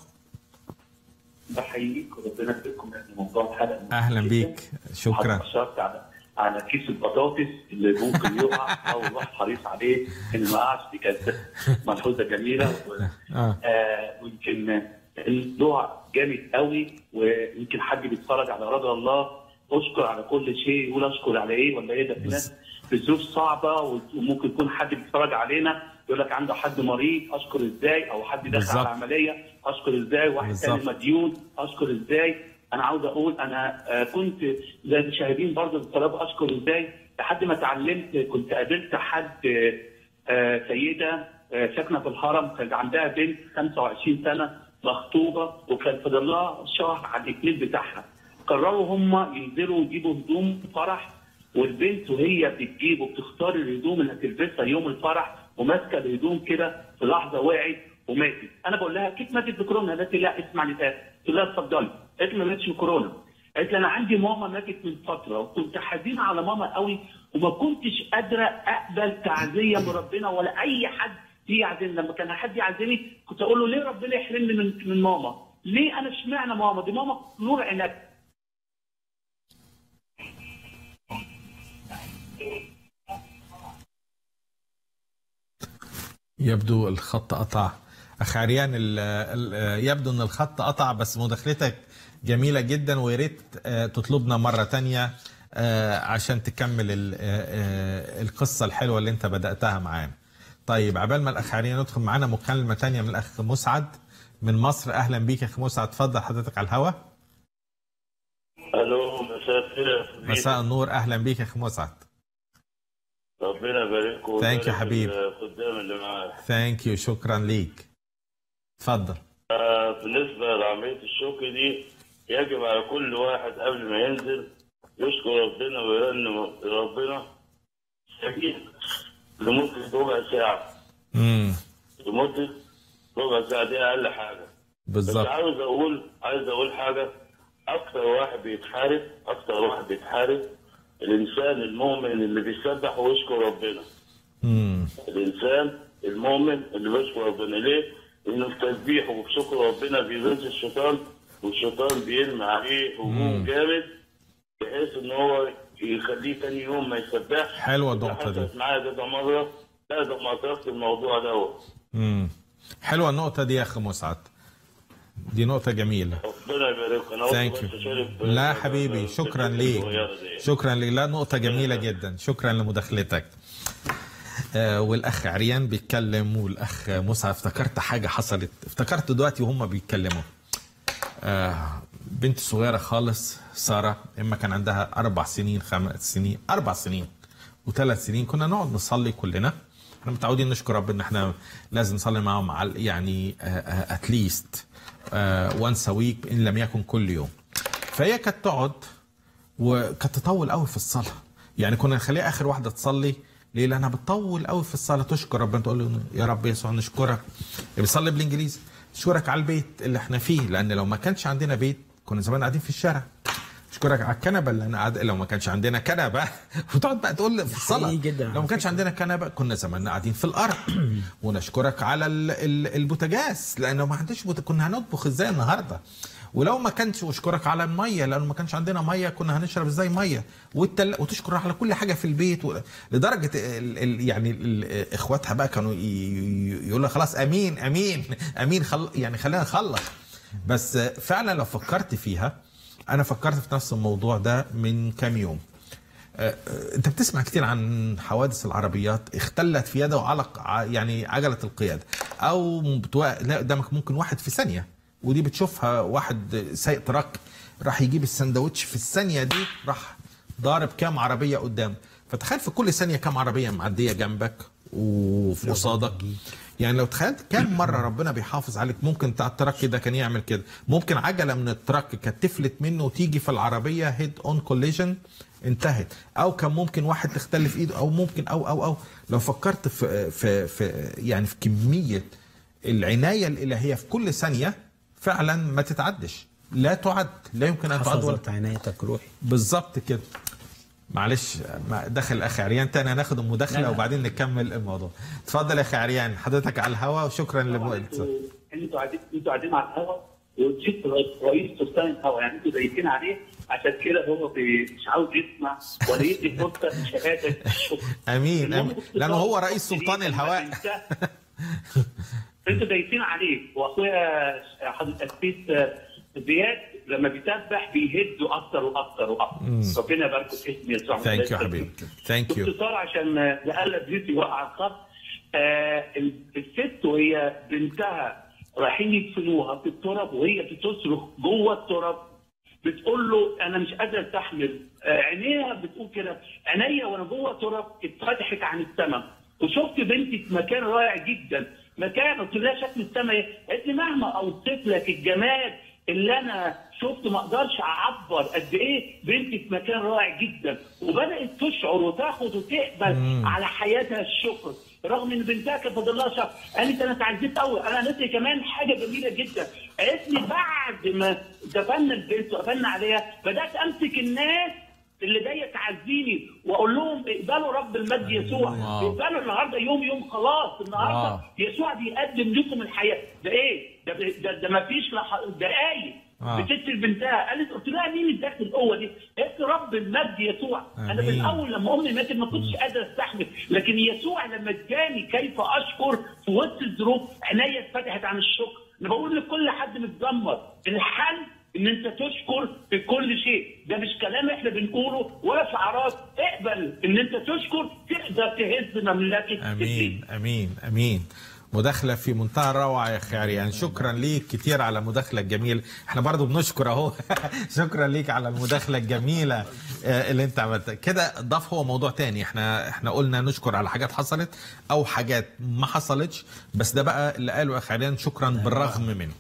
بحييك وربنا يبارككم يعني موضوع الحلقه مهم اهلا جداً. بيك شكرا حضرتك اشرت على على كيس البطاطس اللي ممكن يقع او الواحد حريص عليه ان ما يقعش دي كانت ملحوظه جميله و... آه. آه ويمكن الموضوع جامد قوي ويمكن حد بيتفرج على رضا الله اشكر على كل شيء يقول اشكر على ايه ولا ايه ده في ناس في ظروف صعبه وممكن يكون حد بيتفرج علينا يقول لك عنده حد مريض اشكر ازاي او حد داخل بالظبط. على عمليه اشكر ازاي واحد تاني بالظبط. مديون اشكر ازاي انا عاوز اقول انا آه، كنت زي المشاهدين برضه بالطلبه اشكر ازاي لحد ما اتعلمت كنت قابلت حد آه، آه، سيده آه، ساكنه في الهرم كان عندها بنت 25 سنه مخطوبه وكان فاضل لها شهر على الاكليل بتاعها قرروا هم ينزلوا يجيبوا هدوم فرح والبنت وهي بتجيب وبتختار الهدوم اللي هتلبسها يوم الفرح وماسكه الهدوم كده في لحظه وقعت وماتت انا بقول لها اكيد ماتت بكورونا قالت لي لا اسمع نتاس قلت لها اتفضلي قالت لي ما ماتتش بكورونا قالت لي انا عندي ماما ماتت من فتره وكنت حزينه على ماما قوي وما كنتش قادره اقبل تعزيه من ربنا ولا اي حد يجي يعزمني لما كان حد يعزمني كنت اقول له ليه ربنا يحرمني من من ماما؟ ليه انا اشمعنى ماما؟ دي ماما نور عينك يبدو الخط قطع اخ عريان ال ال يبدو ان الخط قطع بس مداخلتك جميله جدا ويا ريت آه، تطلبنا مره تانية آه، عشان تكمل ال- آه، آه، القصه الحلوه اللي انت بداتها معانا طيب عبال ما الاخ عريان يدخل معانا مكالمه تانية من الاخ مسعد من مصر اهلا بيك يا اخ مسعد اتفضل حضرتك على الهوا الو مساء الخير يا أخوي. مساء النور اهلا بيك يا اخ مسعد ربنا يبارككم Thank you ويبارك حبيبي. الخدام اللي معاك ثانك يو شكرا ليك اتفضل آه، بالنسبه لعمليه الشكر دي يجب على كل واحد قبل ما ينزل يشكر ربنا ويرنم ربنا سبيل لمده ربع ساعه امم لمده ربع ساعه دي اقل حاجه بس بالظبط عاوز اقول عايز اقول حاجه اكتر واحد بيتحارب اكتر واحد بيتحارب الانسان المؤمن اللي بيسبح ويشكر ربنا امم الانسان المؤمن اللي بيشكر ربنا ليه؟ لانه في تسبيحه وفي شكر ربنا بيغز الشيطان والشيطان بيرمي عليه هجوم جامد بحيث ان هو يخليه تاني يوم ما يسبحش حلوة النقطة دي. حصلت معايا كذا مره لا ده ما تركت الموضوع دوت امم حلوه النقطه دي يا اخ مسعد دي نقطه جميله ربنا يبارك انا قلت ثانك بس يو أشارك ب- لا ب- حبيبي ب- شكرا بالفكرة ليك الصغيرة دي. شكرا ليك لا نقطه جميله جدا شكرا لمداخلتك آه والاخ عريان بيتكلم والاخ مسعد افتكرت حاجه حصلت افتكرت دلوقتي وهم بيتكلموا آه بنت صغيره خالص ساره اما كان عندها اربع سنين خمس سنين اربع سنين وثلاث سنين كنا نقعد نصلي كلنا احنا متعودين نشكر ربنا ان احنا لازم نصلي معاهم على يعني اتليست وانس ويك ان لم يكن كل يوم فهي كانت تقعد وكانت تطول قوي في الصلاه يعني كنا نخليها اخر واحده تصلي ليه لانها بتطول قوي في الصلاه تشكر ربنا تقول له يا رب يسوع نشكرك بيصلي بالانجليزي نشكرك على البيت اللي احنا فيه لان لو ما كانش عندنا بيت كنا زمان قاعدين في الشارع اشكرك على الكنبه اللي انا قاعد لو ما كانش عندنا كنبه وتقعد بقى تقول في الصلاه حقيقي جدا لو على ما كانش عندنا كنبه كنا زماننا قاعدين في الارض ونشكرك على ال- ال- البوتاجاز لانه ما عندش بوت... كنا هنطبخ ازاي النهارده ولو ما كانش اشكرك على الميه لانه ما كانش عندنا ميه كنا هنشرب ازاي ميه والتل... وتشكر على كل حاجه في البيت و... لدرجه ال... ال... يعني ال... اخواتها بقى كانوا ي... ي- يقولوا خلاص امين امين امين خل... يعني خلينا نخلص بس فعلا لو فكرت فيها انا فكرت في نفس الموضوع ده من كام يوم آه، آه، انت بتسمع كتير عن حوادث العربيات اختلت في يده علق ع- يعني عجله القياده او بتوا... لا قدامك ممكن واحد في ثانيه ودي بتشوفها واحد سايق تراك راح يجيب السندوتش في الثانيه دي راح ضارب كام عربيه قدام فتخيل في كل ثانيه كام عربيه معديه جنبك وفي قصادك يعني لو تخيلت كم مره ربنا بيحافظ عليك ممكن بتاع التراك ده كان يعمل كده ممكن عجله من التراك كانت تفلت منه وتيجي في العربيه هيد اون كوليجن انتهت او كان ممكن واحد تختلف ايده او ممكن او او او لو فكرت في في في يعني في كميه العنايه الالهيه في كل ثانيه فعلا ما تتعدش لا تعد لا يمكن ان تعد ولا حفظت عنايتك روحي بالظبط كده معلش ما- دخل الاخ عريان تاني هناخد المداخله وبعدين نكمل الموضوع اتفضل يا اخي عريان حضرتك على الهواء وشكرا طبعاً لمو... انتوا انتوا قاعدين انتوا قاعدين على الهواء وجيت رئيس سلطان الهواء يعني انتوا ضايقين عليه عشان كده هو بي- مش عاوز يسمع ولا يدي فرصه لشهاده الشكر امين المهم امين باختصار لانه هو رئيس الخط دي سلطان لما الهواء بنساها- انتوا دايسين عليه واخويا حضرتك القسيس زياد لما بيسبح بيهدوا اكتر واكتر واكتر ربنا يبارك في اسم يسوع ثانك يو حبيبي ثانك يو باختصار عشان لألا زيتي وقع على الخط آه الست وهي بنتها رايحين يدفنوها في التراب وهي بتصرخ جوه التراب بتقول له انا مش قادره استحمل آه عينيها بتقول كده عينيا وانا جوه التراب اتفتحت عن السماء وشفت بنتي في مكان رائع جدا مكان قلت لها شكل السماء ايه؟ قالت لي مهما اوصف لك الجمال اللي انا شفت ما اقدرش اعبر قد ايه بنتي في مكان رائع جدا وبدات تشعر وتاخد وتقبل على حياتها الشكر رغم ان بنتها كان فاضل لها شهر قالت انا اتعزيت قوي انا قالت لي كمان حاجه جميله جدا قالت لي بعد ما دفنا البنت وقفلنا عليها بدات امسك الناس اللي جايه تعزيني واقول لهم اقبلوا رب المجد يسوع واو. اقبلوا النهارده يوم يوم خلاص النهارده واو. يسوع بيقدم لكم الحياه ده ايه؟ ده ده, ده ما فيش لح... دقايق آه. بتقتل بنتها قالت قلت لها مين اداك القوه دي؟ قالت لي رب المجد يسوع انا آمين. من اول لما امي ماتت ما كنتش قادر استحمل لكن يسوع لما اداني كيف اشكر في وسط الظروف عينيا اتفتحت عن الشكر انا بقول لكل حد متدمر الحل ان انت تشكر في كل شيء ده مش كلام احنا بنقوله ولا شعارات اقبل ان انت تشكر تقدر تهز مملكه امين امين امين مداخلة في منتهى الروعة يا أخي عريان شكرا ليك كتير على المداخلة الجميلة احنا برضو بنشكر اهو شكرا ليك على المداخلة الجميلة آه، اللي انت عملتها كده ضاف هو موضوع تاني احنا احنا قلنا نشكر على حاجات حصلت او حاجات ما حصلتش بس ده بقى اللي قاله يا أخي عريان شكرا بالرغم منه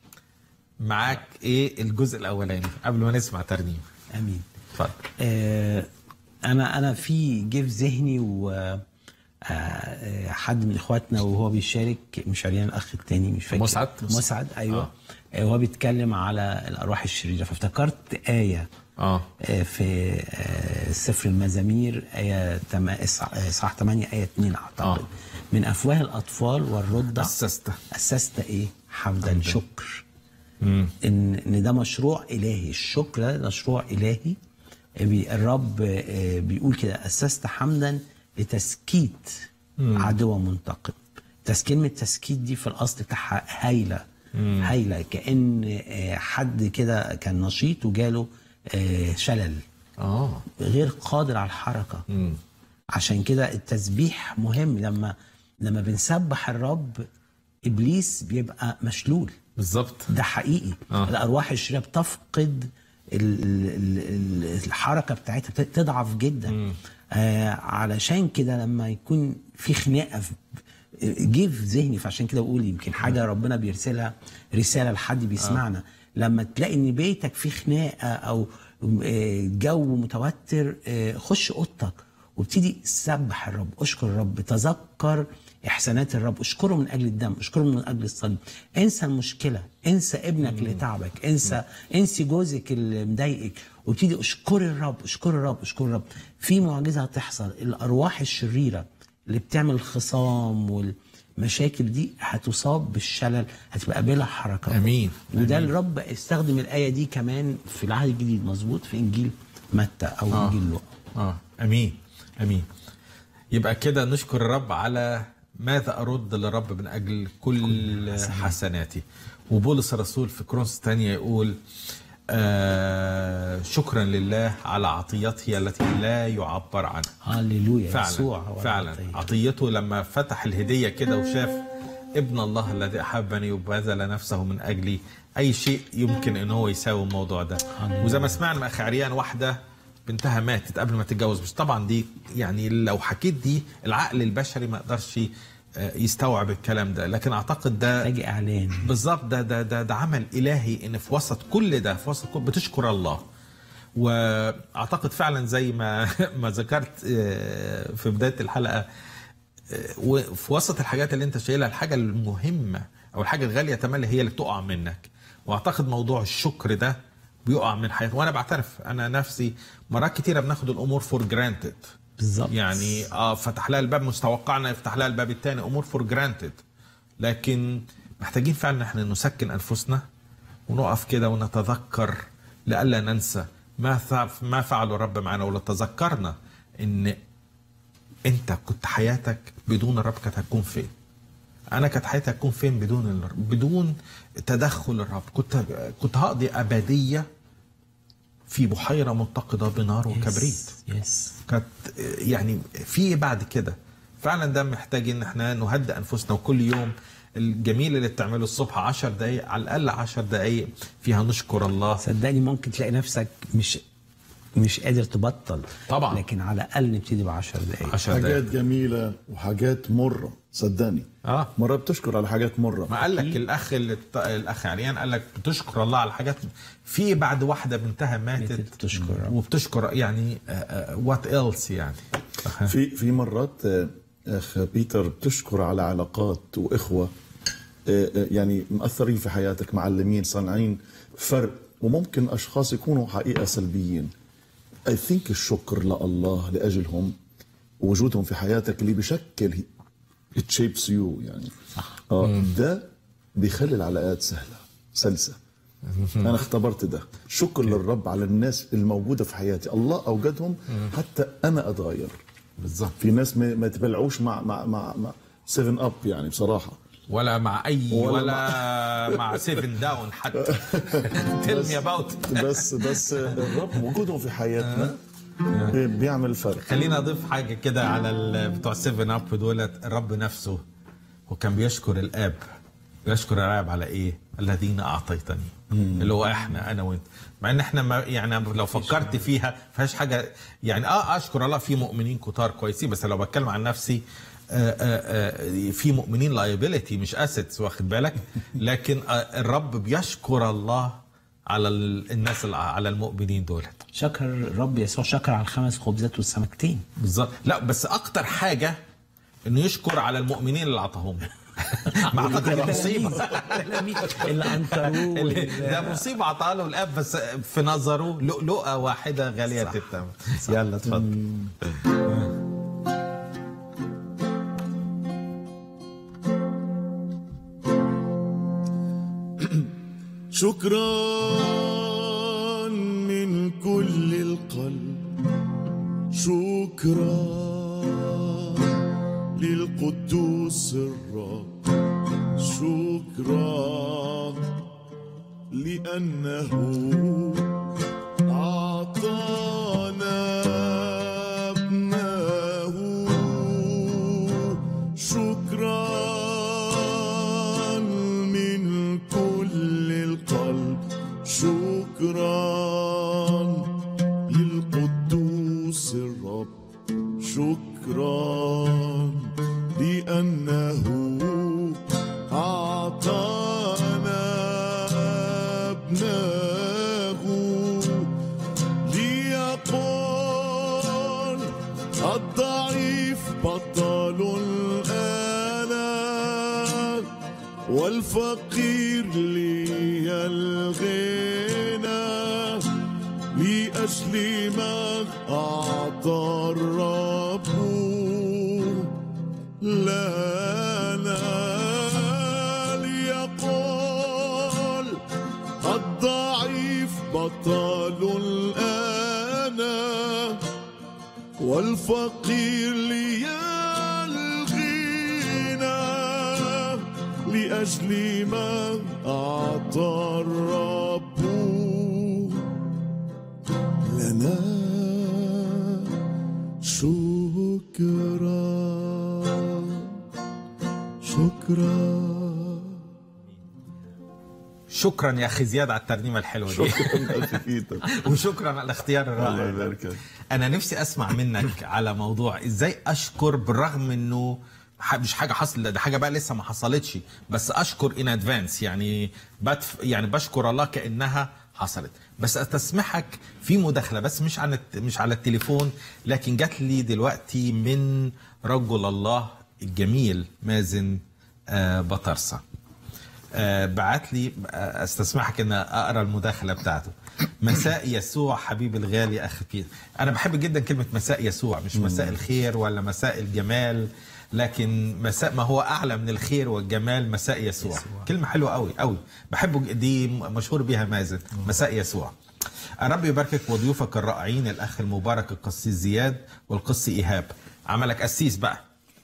معاك ايه الجزء الاولاني قبل ما نسمع ترنيم امين اتفضل آه، انا انا في جه في ذهني و آه، آه، حد من اخواتنا وهو بيشارك مش عريان الاخ التاني مش فاكر مسعد؟ مسعد ايوه آه. آه. وهو بيتكلم على الارواح الشريره فافتكرت ايه اه آه، في آه، سفر المزامير آية تم- إصح- إصحاح 8 آية 2 أعتقد آه. من أفواه الأطفال والرضع أسست. أسست إيه؟ حمدا شكر ان ان ده مشروع الهي الشكر ده مشروع الهي بي- الرب آه، بيقول كده اسست حمدا لتسكيت عدو منتقم تس كلمه تسكيت دي في الاصل بتاعها هايله هايله كان آه، حد كده كان نشيط وجاله آه، شلل اه غير قادر على الحركه عشان كده التسبيح مهم لما لما بنسبح الرب ابليس بيبقى مشلول بالظبط ده حقيقي آه. آه. الارواح الشريره بتفقد ال- ال- ال- ال- الحركه بتاعتها بت- تضعف جدا آه علشان كده لما يكون في خناقه في جه في ذهني فعشان كده بقول يمكن حاجه ربنا بيرسلها رساله لحد بيسمعنا لما تلاقي ان بيتك فيه خناقه او آه، جو متوتر آه، خش اوضتك وابتدي سبح الرب اشكر الرب تذكر احسانات الرب اشكره من اجل الدم اشكره من اجل الصليب انسى المشكله انسى ابنك اللي تعبك انسى انسي جوزك اللي مضايقك وابتدي اشكر الرب اشكر الرب اشكر الرب في معجزه هتحصل الارواح الشريره اللي بتعمل الخصام والمشاكل دي هتصاب بالشلل هتبقى بلا حركه امين وده الرب استخدم الآية دي كمان في العهد الجديد مظبوط في إنجيل متى أو آه. إنجيل لوقا اه امين امين يبقى كده نشكر الرب على ماذا ارد للرب من اجل كل حسناتي وبولس الرسول في كرونس الثانيه يقول آه شكرا لله على عطيته التي لا يعبر عنها هللويا فعلا يسوع هو فعلا العطية. عطيته لما فتح الهديه كده وشاف ابن الله الذي احبني وبذل نفسه من اجلي اي شيء يمكن ان هو يساوي الموضوع ده وزي ما سمعنا من اخي عريان واحده بنتها ماتت قبل ما تتجوز مش طبعا دي يعني لو حكيت دي العقل البشري ما يقدرش آه، يستوعب الكلام ده لكن اعتقد ده محتاج إعلان بالظبط ده ده ده ده عمل الهي ان في وسط كل ده في وسط كل بتشكر الله واعتقد فعلا زي ما ما ذكرت آه، في بدايه الحلقه آه، وفي وسط الحاجات اللي انت شايلها الحاجه المهمه او الحاجه الغاليه تملي هي اللي بتقع منك واعتقد موضوع الشكر ده بيقع من حياتي وانا بعترف انا نفسي مرات كتيره بناخد الامور فور جرانتد بالظبط يعني اه فتح لها الباب مش توقعنا يفتح لها الباب الثاني امور فور جرانتد لكن محتاجين فعلا ان احنا نسكن انفسنا ونقف كده ونتذكر لئلا ننسى ما فع- ما فعل الرب معنا ولو تذكرنا ان انت كنت حياتك بدون الرب كانت هتكون فين انا كانت حياتي هتكون فين بدون الرب بدون تدخل الرب كنت كنت هقضي ابديه في بحيره متقده بنار وكبريت يس كانت يعني في بعد كده فعلا ده محتاج ان احنا نهدئ انفسنا وكل يوم الجميل اللي بتعمله الصبح 10 دقايق على الاقل 10 دقايق فيها نشكر الله صدقني ممكن تلاقي نفسك مش مش قادر تبطل طبعا. لكن على الأقل نبتدي ب 10 دقايق 10 حاجات دقايق جميلة وحاجات مرة صدقني اه مرة بتشكر على حاجات مرة ما قال لك الاخ اللي الاخ عريان قال لك بتشكر الله على حاجات في بعد واحده بنتها ماتت ماتت بتشكر. وبتشكر يعني وات ايلس يعني في في مرات آه، اخ بيتر بتشكر على علاقات واخوه آه، آه، يعني مأثرين في حياتك معلمين صانعين فرق وممكن اشخاص يكونوا حقيقه سلبيين اي ثينك الشكر لله لاجلهم ووجودهم في حياتك اللي بشكل تشيبس يو يعني اه ده بيخلي العلاقات سهله سلسه انا اختبرت ده شكر للرب على الناس الموجوده في حياتي الله اوجدهم حتى انا اتغير بالظبط في ناس ما, ما تبلعوش مع مع مع, مع 7 اب يعني بصراحه ولا مع اي ولا ولا, مع 7 داون حتى تيل مي اباوت بس بس الرب وجودهم في حياتنا بي- بيعمل فرق خلينا اضيف حاجه كده على ال- بتوع 7 اب دولت الرب نفسه وكان بيشكر الاب بيشكر الاب على ايه؟ الذين اعطيتني اللي هو احنا انا وانت مع ان احنا ما يعني لو فكرت فيها فيهاش حاجه يعني اه اشكر الله في مؤمنين كتار كويسين بس لو بتكلم عن نفسي آه، آه، آه، في مؤمنين لايبيليتي مش اسيتس واخد بالك لكن آه، الرب بيشكر الله على ال- الناس اللي على المؤمنين دولت شكر الرب يسوع شكر على الخمس خبزات والسمكتين بالظبط لا بس اكتر حاجه انه يشكر على المؤمنين اللي اعطاهم ما اعتقد دي مصيبه اللي انكروه اللي- ده مصيبه عطاها له الاب بس في نظره لؤلؤه واحده غاليه الثمن يلا اتفضل شكرا من كل القلب شكرا للقدوس الرب شكرا لأنه أعطانا ابنه شكرا من كل القلب شكرا للقدوس الرب شكرا لأنه أعطانا ابنه والفقير لي الغنى لأجل ما أعطى الرب لنا ليقول الضعيف بطل الآن والفقير لي الغنى لأجل ما أعطى الرب لنا شكرا شكرا شكرا يا اخي زياد على الترنيمه الحلوه دي شكرا في ايدك وشكرا على الاختيار الله الرائع يباركك انا نفسي اسمع منك على موضوع ازاي اشكر بالرغم انه ح- مش حاجه حصل ده حاجه بقى لسه ما حصلتش بس اشكر ان ادفانس يعني بتف يعني بشكر الله كانها حصلت بس استسمحك في مداخله بس مش عن الت- مش على التليفون لكن جات لي دلوقتي من رجل الله الجميل مازن آه، بطرسه آه، بعت لي آه، استسمحك ان اقرا المداخله بتاعته مساء يسوع حبيبي الغالي اخي بيتر انا بحب جدا كلمه مساء يسوع مش مساء الخير ولا مساء الجمال لكن مساء ما هو اعلى من الخير والجمال مساء يسوع كلمه حلوه قوي قوي بحبه ج- دي مشهور بيها مازن مساء يسوع الرب يباركك وضيوفك الرائعين الاخ المبارك القسيس زياد والقس ايهاب عملك قسيس بقى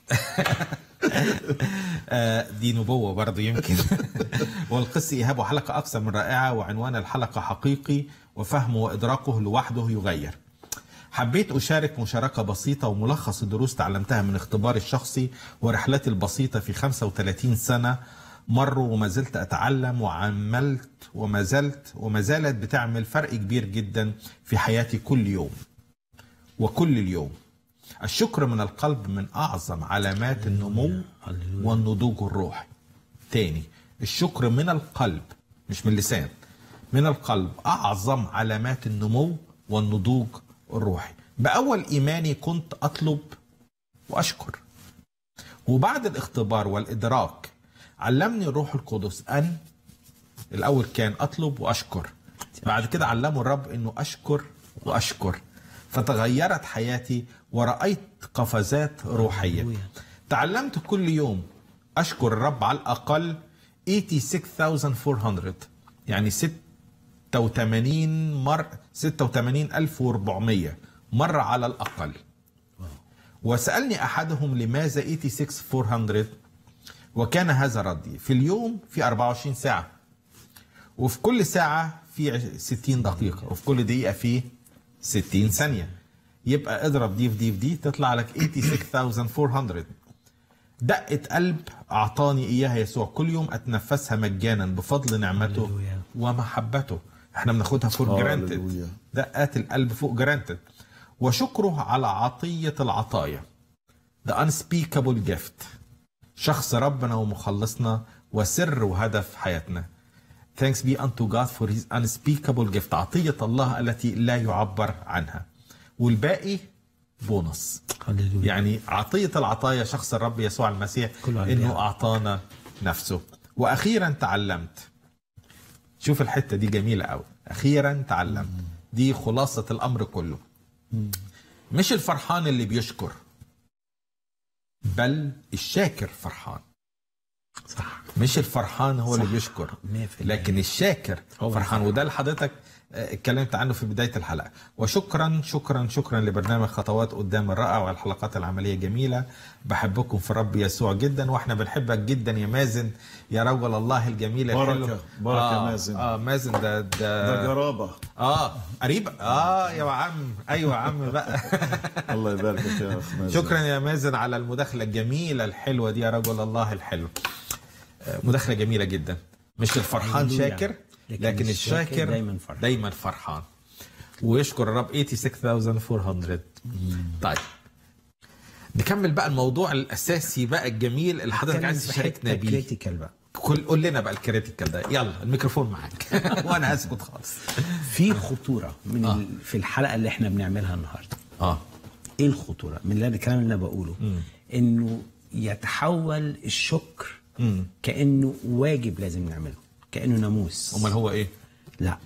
آه، دي نبوة برضه يمكن والقس إيهاب حلقة أكثر من رائعة وعنوان الحلقة حقيقي وفهمه وإدراكه لوحده يغير حبيت أشارك مشاركة بسيطة وملخص دروس تعلمتها من اختباري الشخصي ورحلتي البسيطة في 35 سنة مروا وما زلت أتعلم وعملت وما زلت وما زالت بتعمل فرق كبير جدا في حياتي كل يوم وكل اليوم الشكر من القلب من أعظم علامات النمو والنضوج الروحي تاني الشكر من القلب مش من اللسان من القلب أعظم علامات النمو والنضوج الروحي بأول إيماني كنت أطلب وأشكر وبعد الاختبار والإدراك علمني الروح القدس أن الأول كان أطلب وأشكر بعد كده علموا الرب أنه أشكر وأشكر فتغيرت حياتي ورأيت قفزات روحية تعلمت كل يوم أشكر الرب على الأقل 86400 يعني 86 مر 86400 مرة على الأقل وسألني أحدهم لماذا 86400 وكان هذا ردي في اليوم في 24 ساعة وفي كل ساعة في 60 دقيقة وفي كل دقيقة في 60 ثانية يبقى اضرب دي في دي في دي تطلع لك 86400 دقة قلب أعطاني إياها يسوع كل يوم أتنفسها مجانا بفضل نعمته هللويا. ومحبته احنا بناخدها فور جرانتد هللويا. دقات القلب فوق جرانتد وشكره على عطية العطايا The unspeakable gift شخص ربنا ومخلصنا وسر وهدف حياتنا Thanks be unto God for his unspeakable gift عطية الله التي لا يعبر عنها والباقي بونص هللويا. يعني عطية العطايا شخص الرب يسوع المسيح كله على انه الجهة. اعطانا نفسه واخيرا تعلمت شوف الحتة دي جميلة قوي اخيرا تعلمت دي خلاصة الامر كله مش الفرحان اللي بيشكر بل الشاكر فرحان صح مش الفرحان هو اللي صح. بيشكر مية في المية. لكن الشاكر هو فرحان وده اللي حضرتك آه، اتكلمت عنه في بدايه الحلقه وشكرا شكرا شكرا لبرنامج خطوات قدام الرائع والحلقات العمليه جميله بحبكم في الرب يسوع جدا واحنا بنحبك جدا يا مازن يا رجل الله الجميل بركة، الحلو بركة آه مازن. اه مازن ده ده ده قرابه اه قريب اه يا عم ايوه يا عم بقى الله يباركك يا اخ مازن شكرا يا مازن على المداخلة الجميلة الحلوة دي يا رجل الله الحلو آه، مداخلة جميلة جدا مش الفرحان هللويا. شاكر لكن لكن الشاكر الشاكر دايماً فرحان. دايما فرحان ويشكر الرب 86400 طيب نكمل بقى الموضوع الاساسي بقى الجميل اللي حضرتك عايز تشاركنا بيه كريتيكال بقى كل قول لنا بقى الكريتيكال ده يلا الميكروفون معاك وانا هسكت خالص في خطوره من ال... في الحلقه اللي احنا بنعملها النهارده اه ايه الخطوره من اللي أنا- الكلام اللي انا بقوله انه يتحول الشكر كانه واجب لازم نعمله كانه ناموس امال هو ايه لا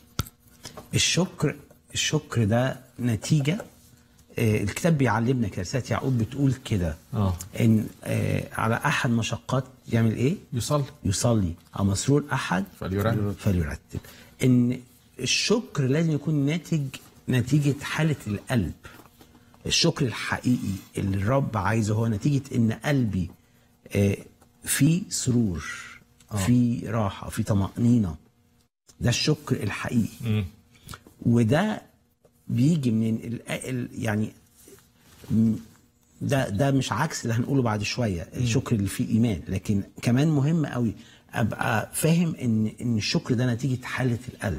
الشكر الشكر ده نتيجة آه، الكتاب بيعلمنا كده رسالة يعقوب بتقول كده آه. ان آه، على احد مشقات يعمل ايه؟ يصلي يصلي او مسرور احد فليرتب. فليرتب ان الشكر لازم يكون ناتج نتيجة حالة القلب الشكر الحقيقي اللي الرب عايزه هو نتيجة ان قلبي آه، في سرور في راحة في طمأنينة ده الشكر الحقيقي وده بيجي من ال ال يعني م- ده ده مش عكس اللي هنقوله بعد شويه الشكر اللي فيه ايمان لكن كمان مهم قوي ابقى فاهم ان ان الشكر ده نتيجه حاله القلب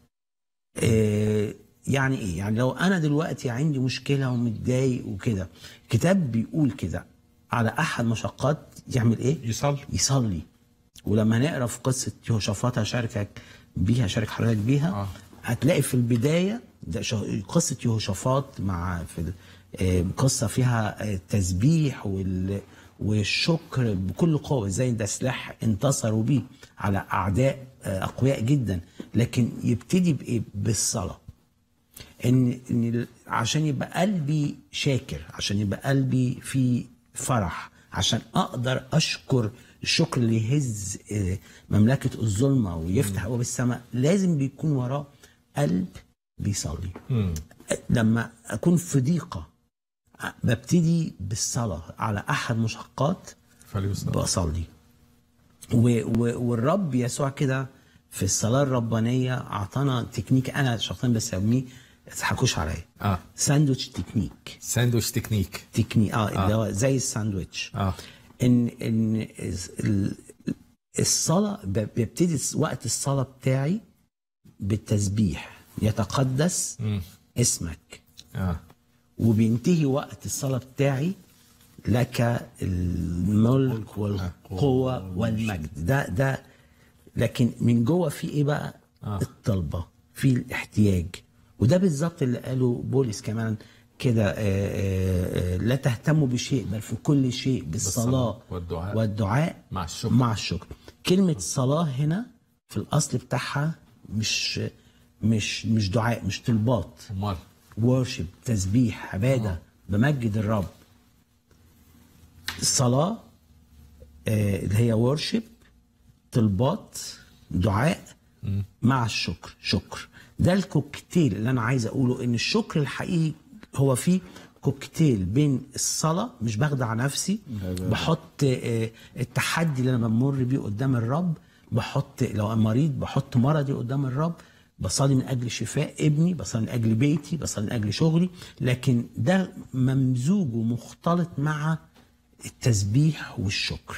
آه، يعني ايه يعني لو انا دلوقتي عندي مشكله ومتضايق وكده الكتاب بيقول كده على احد مشقات يعمل ايه يصلي يصلي ولما نقرا في قصه يهوشافاط هشاركك بيها هشارك حضرتك بيها آه. هتلاقي في البدايه ده ش- قصه يهوشافاط مع في ال- آه، قصه فيها آه، تسبيح وال والشكر بكل قوه ازاي ده سلاح انتصروا بيه على اعداء آه، اقوياء جدا لكن يبتدي بايه بالصلاه ان ان ال- عشان يبقى قلبي شاكر عشان يبقى قلبي في فرح عشان اقدر اشكر الشكر اللي يهز آه، مملكه الظلمه ويفتح ابواب السماء لازم بيكون وراه قلب بيصلي لما اكون في ضيقه آه، ببتدي بالصلاه على احد مشقات فليصلي بصلي و و والرب يسوع كده في الصلاه الربانيه اعطانا تكنيك انا شخصيا بسميه ما تضحكوش عليا اه ساندوتش تكنيك ساندويتش تكنيك تكنيك اه, اللي هو زي الساندوتش اه ان ان ال- الصلاه ب- بيبتدي وقت الصلاه بتاعي بالتسبيح يتقدس اسمك اه وبينتهي وقت الصلاة بتاعي لك الملك والقوة والمجد ده ده لكن من جوه في ايه بقى آه. الطلبة في الاحتياج وده بالظبط اللي قاله بولس كمان كده آه، آه، آه، لا تهتموا بشيء بل في كل شيء بالصلاة بالصلاة والدعاء. والدعاء مع الشكر. مع الشكر كلمة صلاة هنا في الأصل بتاعها مش مش مش دعاء مش طلبات امال worship تسبيح عبادة بمجد الرب الصلاة آه، اللي هي worship طلبات دعاء مع الشكر شكر ده الكوكتيل اللي انا عايز اقوله ان الشكر الحقيقي هو فيه كوكتيل بين الصلاة مش بخدع نفسي بحط آه، التحدي اللي انا بمر بيه قدام الرب بحط لو انا مريض بحط مرضي قدام الرب بصلي من اجل شفاء ابني بصلي من اجل بيتي بصلي من اجل شغلي لكن ده ممزوج ومختلط مع التسبيح والشكر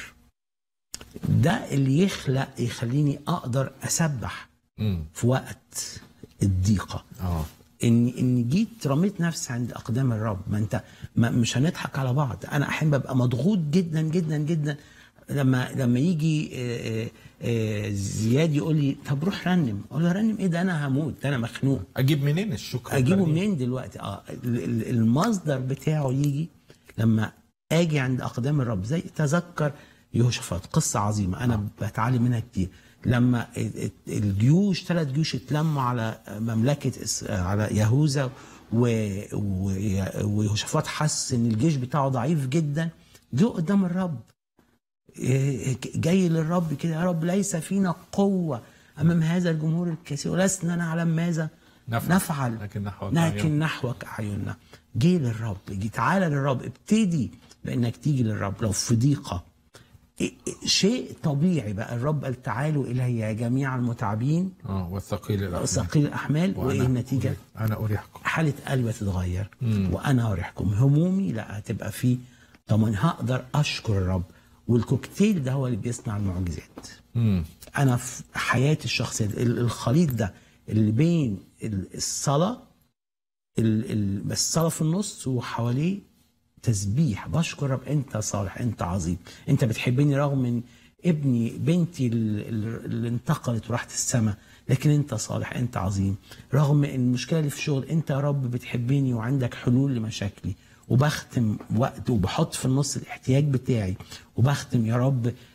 ده اللي يخلق يخليني اقدر اسبح في وقت الضيقه اه اني اني جيت رميت نفسي عند اقدام الرب ما انت ما مش هنضحك على بعض انا احيانا ببقى مضغوط جدا جدا جدا لما لما يجي آه، آه، آه، زياد يقول لي طب روح رنم اقول له رنم ايه ده انا هموت ده انا مخنوق اجيب منين الشكر اجيبه والترنيم؟ منين دلوقتي اه ال- ال- المصدر بتاعه يجي لما اجي عند اقدام الرب زي تذكر يهوشافاط قصه عظيمه انا بتعلم منها كتير لما ال- ال- الجيوش ثلاث جيوش اتلموا على مملكه إس- على يهوذا و- و- ويهوشافاط حس ان الجيش بتاعه ضعيف جدا جه قدام الرب إيه، جاي للرب كده يا رب ليس فينا قوة أمام هذا الجمهور الكثير ولسنا نعلم ماذا نفعل. نفعل لكن نحوك لكن أعين. نحوك أعيننا جه للرب جه تعالى للرب ابتدي بأنك تيجي للرب لو في ضيقة إيه- إيه، شيء طبيعي بقى الرب قال تعالوا إلي يا جميع المتعبين اه والثقيل الأحمال. ثقيل الأحمال وإيه وأنا النتيجة؟ أريح- انا اريحكم حالة قلبي هتتغير وأنا هريحكم همومي لا هتبقى فيه طبعا هقدر أشكر الرب والكوكتيل ده هو اللي بيصنع المعجزات أنا في حياتي الشخصية ال- الخليط ده اللي بين ال- الصلاة ال- ال- بس الصلاة في النص وحواليه تسبيح بشكر رب انت صالح انت عظيم انت بتحبني رغم ان ابني بنتي ال- ال- اللي انتقلت وراحت السماء لكن انت صالح انت عظيم رغم ان المشكله اللي في الشغل انت يا رب بتحبني وعندك حلول لمشاكلي وبختم وقت وبحط في النص الاحتياج بتاعي وبختم يا رب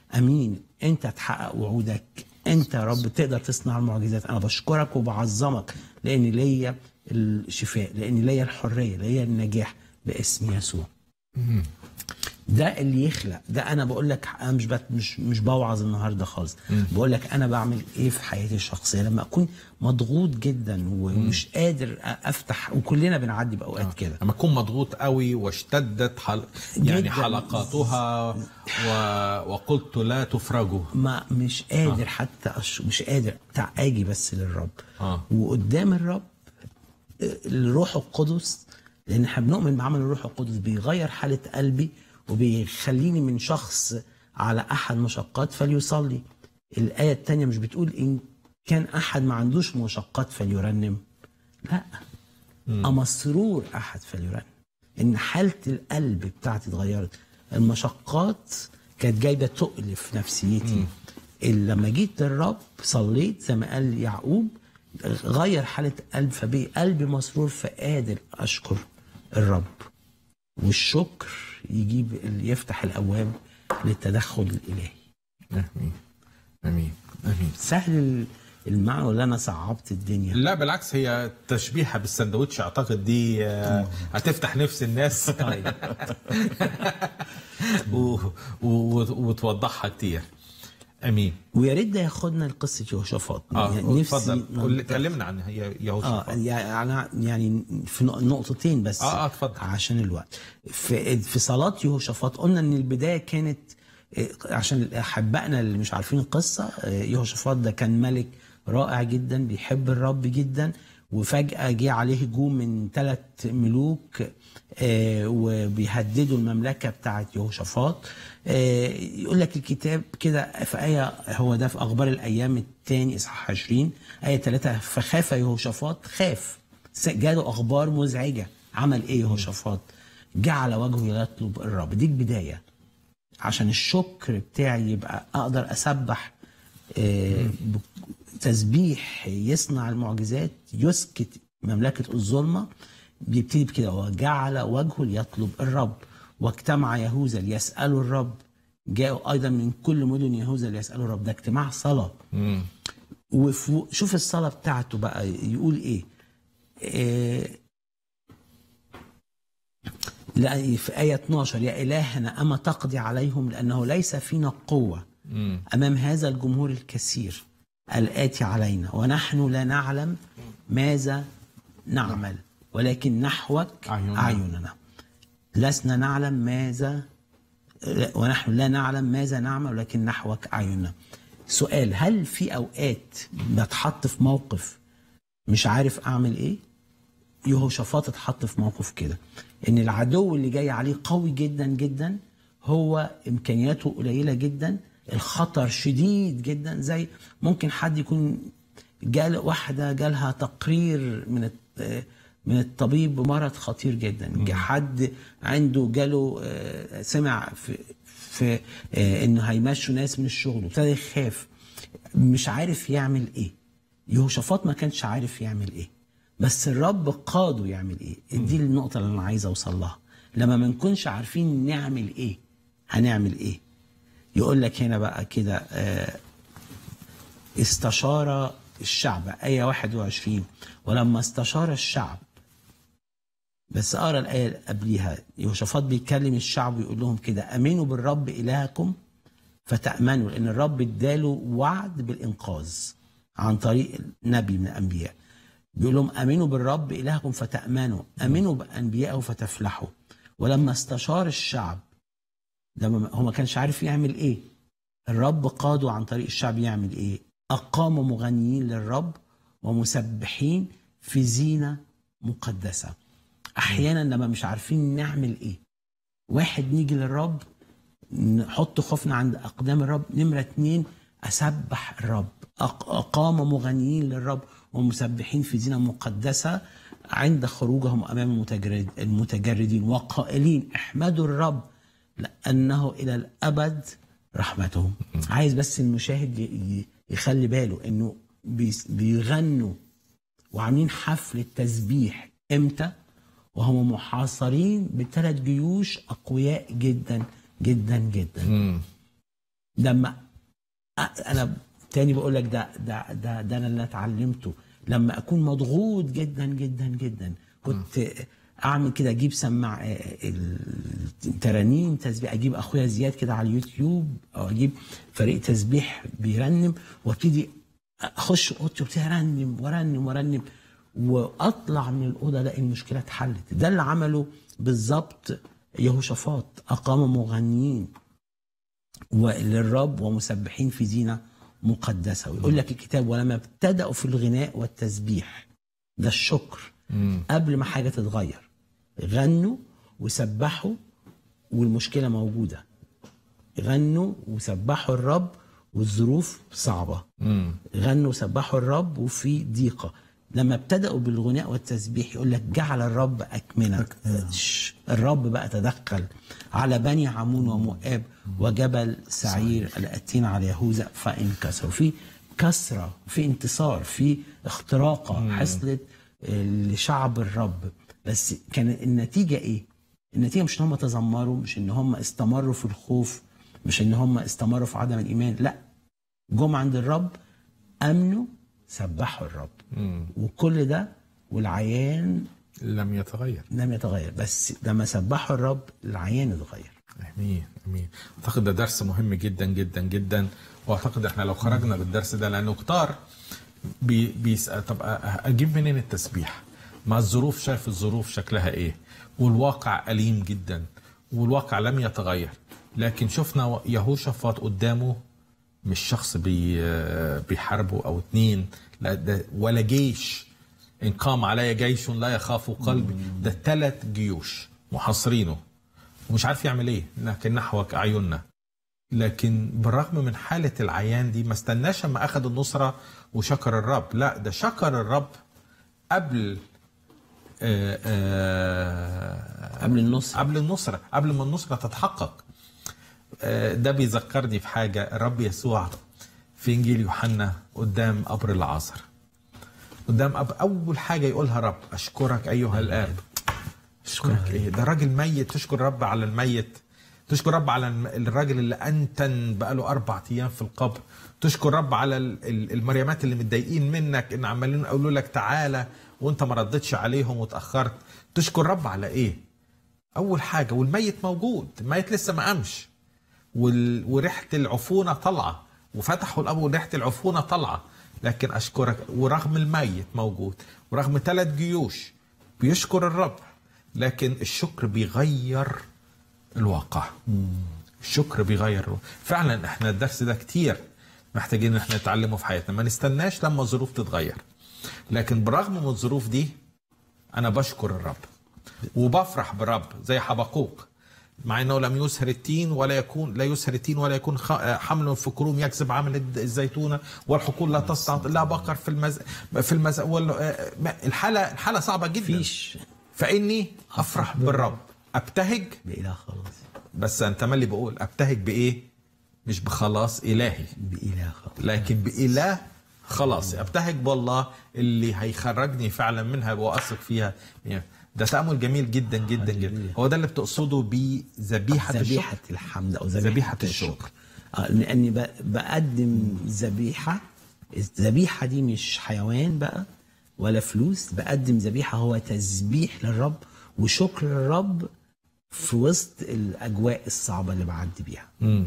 امين انت تحقق وعودك انت يا رب تقدر تصنع المعجزات انا بشكرك وبعظمك لان ليا الشفاء لان ليا الحريه ليا النجاح باسم يسوع ده اللي يخلق ده انا بقول لك انا مش بت مش مش بوعظ النهارده خالص بقول لك انا بعمل ايه في حياتي الشخصيه لما اكون مضغوط جدا ومش قادر افتح وكلنا بنعدي باوقات كده لما اكون مضغوط قوي واشتدت حل... يعني جداً. حلقاتها و... وقلت لا تفرجوا ما مش قادر حتى أش... مش قادر تع اجي بس للرب آه. وقدام الرب آه، الروح القدس لان احنا بنؤمن بعمل الروح القدس بيغير حاله قلبي وبيخليني من شخص على احد مشقات فليصلي الايه الثانيه مش بتقول ان كان احد ما عندوش مشقات فليرنم لا أمسرور أحد فليرنم إن حالة القلب بتاعتي اتغيرت المشقات كانت جايبة تقل في نفسيتي اللي لما جيت للرب صليت زي ما قال يعقوب غير حالة قلب فبقي قلبي مسرور فقادر أشكر الرب والشكر يجيب يفتح الأبواب للتدخل الإلهي امين امين امين سهل المعنى ولا أنا صعبت الدنيا لا بالعكس هي تشبيهها بالسندوتش اعتقد دي آه، هتفتح نفس الناس طيب و... و... وتوضحها كتير امين ويا ريت ده ياخدنا لقصه يهوشافاط اه يعني اتفضل قول- ننتقل- كلمنا عن هي اه يهوشافاط يعني يعني في نق- نقطتين بس آه، آه، اتفضل. عشان الوقت في في صلاه يهوشافاط قلنا ان البدايه كانت آه، عشان احبائنا اللي مش عارفين القصه آه، يهوشافاط ده كان ملك رائع جدا بيحب الرب جدا وفجاه جه عليه هجوم من ثلاث ملوك آه، وبيهددوا المملكه بتاعت يهوشافاط آه، يقول لك الكتاب كده في ايه هو ده في اخبار الايام الثاني اصحاح 20 ايه 3 فخاف يهوشافاط خاف جاله اخبار مزعجه عمل ايه يهوشافاط جعل وجهه يطلب الرب دي البدايه عشان الشكر بتاعي يبقى اقدر اسبح آه، ب- تسبيح يصنع المعجزات يسكت مملكه الظلمه بيبتدي بكده وجعل وجهه ليطلب الرب واجتمع يهوذا ليسالوا الرب جاءوا ايضا من كل مدن يهوذا ليسالوا الرب ده اجتماع صلاه وشوف الصلاه بتاعته بقى يقول ايه, إيه لا في آية 12 يا إلهنا أما تقضي عليهم لأنه ليس فينا قوة أمام هذا الجمهور الكثير الآتي علينا ونحن لا نعلم ماذا نعمل ولكن نحوك أعيننا. أعيننا لسنا نعلم ماذا ونحن لا نعلم ماذا نعمل ولكن نحوك أعيننا سؤال هل في أوقات بتحط في موقف مش عارف أعمل إيه يهوشافاط اتحط في موقف كده ان العدو اللي جاي عليه قوي جدا جدا هو امكانياته قليله جدا الخطر شديد جدا زي ممكن حد يكون جال واحده جالها تقرير من الت- من الطبيب بمرض خطير جدا جه حد عنده جاله آه، سمع في في آه، انه هيمشوا ناس من الشغل وابتدى يخاف مش عارف يعمل ايه يهوشافاط ما كانش عارف يعمل ايه بس الرب قاده يعمل ايه دي النقطة اللي انا عايز اوصل لها لما ما نكونش عارفين نعمل ايه هنعمل ايه يقول لك هنا بقى كده آه، استشار الشعب آية 21 ولما استشار الشعب بس اقرا الآية اللي قبليها يهوشافاط بيكلم الشعب ويقول لهم كده امنوا بالرب إلهكم فتأمنوا لأن الرب اداله وعد بالإنقاذ عن طريق نبي من الأنبياء بيقول لهم امنوا بالرب الهكم فتامنوا امنوا بانبيائه فتفلحوا ولما استشار الشعب لما هو ما كانش عارف يعمل ايه الرب قاده عن طريق الشعب يعمل ايه اقاموا مغنيين للرب ومسبحين في زينه مقدسه احيانا لما مش عارفين نعمل ايه واحد نيجي للرب نحط خوفنا عند اقدام الرب نمره اتنين اسبح الرب أق- اقام مغنيين للرب ومسبحين في زينه مقدسه عند خروجهم امام المتجرد المتجردين وقائلين احمدوا الرب لانه الى الابد رحمته عايز بس المشاهد ي- ي- يخلي باله انه بيس- بيغنوا وعاملين حفله تسبيح امتى وهم محاصرين بثلاث جيوش اقوياء جدا جدا جدا لما أ- انا تاني بقول لك ده ده ده ده انا اللي اتعلمته لما اكون مضغوط جدا جدا جدا كنت اعمل كده اجيب سماع الترانيم تسبيح اجيب اخويا زياد كده على اليوتيوب او اجيب فريق تسبيح بيرنم وابتدي اخش اوضتي وابتدي ارنم وارنم وارنم واطلع من الاوضه الاقي المشكله اتحلت ده اللي عمله بالظبط يهوشافاط اقام مغنيين وللرب ومسبحين في زينه مقدسه ويقول لك الكتاب ولما ابتدأوا في الغناء والتسبيح ده الشكر قبل ما حاجه تتغير غنوا وسبحوا والمشكله موجوده غنوا وسبحوا الرب والظروف صعبه غنوا وسبحوا الرب وفي ضيقه لما ابتدأوا بالغناء والتسبيح يقول لك جعل الرب أكمنة ش- الرب بقى تدخل على بني عمون ومؤاب وجبل سعير الأتين على يهوذا فانكسروا في كسرة في انتصار في اختراقة حصلت آه، لشعب الرب بس كان النتيجة ايه؟ النتيجة مش ان هم تذمروا مش ان هم استمروا في الخوف مش ان هم استمروا في عدم الإيمان لا جم عند الرب امنوا سبحوا الرب وكل ده والعيان لم يتغير لم يتغير بس لما سبحوا الرب العيان اتغير امين امين اعتقد ده درس مهم جدا جدا جدا واعتقد احنا لو خرجنا بالدرس ده لانه كتار بي بيسال طب أ- اجيب منين التسبيح؟ ما الظروف شايف الظروف شكلها ايه؟ والواقع اليم جدا والواقع لم يتغير لكن شفنا يهوشافاط قدامه مش شخص بي بيحاربه او اتنين لا ده ولا جيش ان قام علي جيش لا يخاف قلبي ده ثلاث جيوش محاصرينه ومش عارف يعمل ايه لكن نحوك اعيننا لكن بالرغم من حالة العيان دي ما استناش اما اخذ النصرة وشكر الرب لا ده شكر الرب قبل آه، آه، قبل النصرة. قبل النصرة قبل ما النصرة تتحقق آه، ده بيذكرني في حاجة الرب يسوع في إنجيل يوحنا قدام قبر العازر قدام أب أول حاجة يقولها رب أشكرك أيها الآب أشكرك إيه ده راجل ميت تشكر رب على الميت تشكر رب على الم- الراجل اللي أنتن بقاله أربع أيام في القبر تشكر رب على ال- ال- المريمات اللي متضايقين منك إن عمالين يقولوا لك تعالى وأنت ما ردتش عليهم وتأخرت تشكر رب على إيه أول حاجة والميت موجود الميت لسه ما قامش وال... وريحه العفونه طالعه وفتحوا الابواب وريحه العفونه طالعه لكن اشكرك ورغم الميت موجود ورغم ثلاث جيوش بيشكر الرب لكن الشكر بيغير الواقع الشكر بيغير الواقع. فعلا احنا الدرس ده كتير محتاجين ان احنا نتعلمه في حياتنا ما نستناش لما الظروف تتغير لكن برغم من الظروف دي انا بشكر الرب وبفرح بالرب زي حبقوق مع انه لم يسهر التين ولا يكون لا يسهر التين ولا يكون خ- حمل في كروم يكذب عمل الد- الزيتونه والحقول لا تسقط لا بقر في المز في المز وال- آه، ما- الحاله الحاله صعبه جدا فيش فاني افرح بالرب ابتهج بإله خلاص بس انت مالي بقول ابتهج بايه مش بخلاص الهي بإله خلاص لكن بإله خلاص ابتهج بالله اللي هيخرجني فعلا منها واثق فيها ده تأمل جميل جدا جدا جدا هو ده اللي بتقصده بذبيحة ذبيحة الشكر الحمد أو ذبيحة ذبيحة الشكر. الشكر آه، لأني ب- بقدم ذبيحة الذبيحة دي مش حيوان بقى ولا فلوس بقدم ذبيحة هو تسبيح للرب وشكر للرب في وسط الأجواء الصعبة اللي بعدي بيها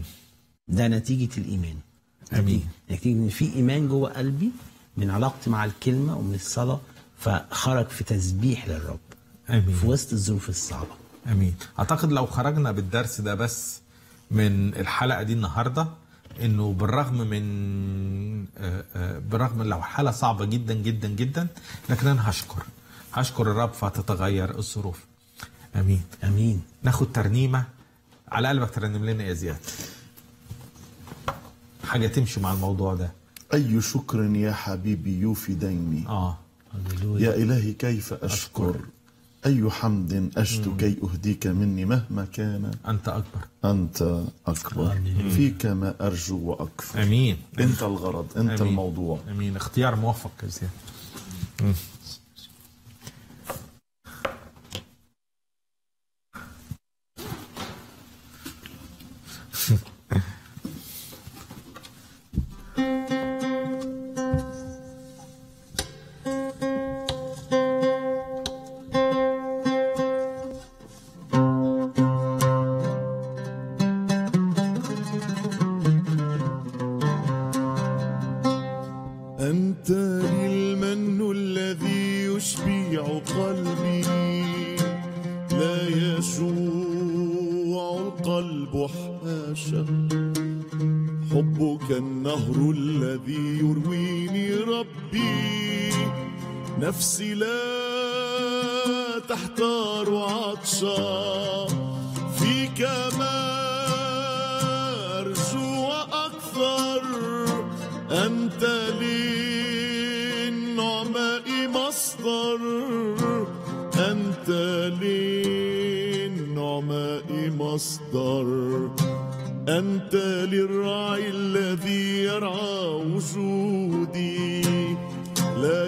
ده نتيجة الإيمان امين نتيجة إن في إيمان جوه قلبي من علاقتي مع الكلمة ومن الصلاة فخرج في تسبيح للرب امين في وسط الظروف الصعبة امين اعتقد لو خرجنا بالدرس ده بس من الحلقه دي النهارده انه بالرغم من آه، آه، بالرغم لو حاله صعبه جدا جدا جدا لكن انا هشكر هشكر الرب فتتغير الظروف امين أمين ناخد ترنيمه على قلبك ترنم لنا يا زياد حاجه تمشي مع الموضوع ده أي شكر يا حبيبي يوفي ديني اه هللويا يا إلهي كيف أشكر أي حمد أشت كي أهديك مني مهما كان انت اكبر أنت أكبر فيك ما أرجو وأكفر امين أنت الغرض أنت أمين. الموضوع امين اختيار موفق يا زياد أنت لي المن الذي يشبع قلبي لا يشوع القلب حاشا حبك النهر الذي يرويني ربي نفسي لا تحتار عطشا فيك ما أرجو أكثر أنت للنعماء مصدر أنت للنعماء مصدر أنت للراعي الذي يرعى وجودي لا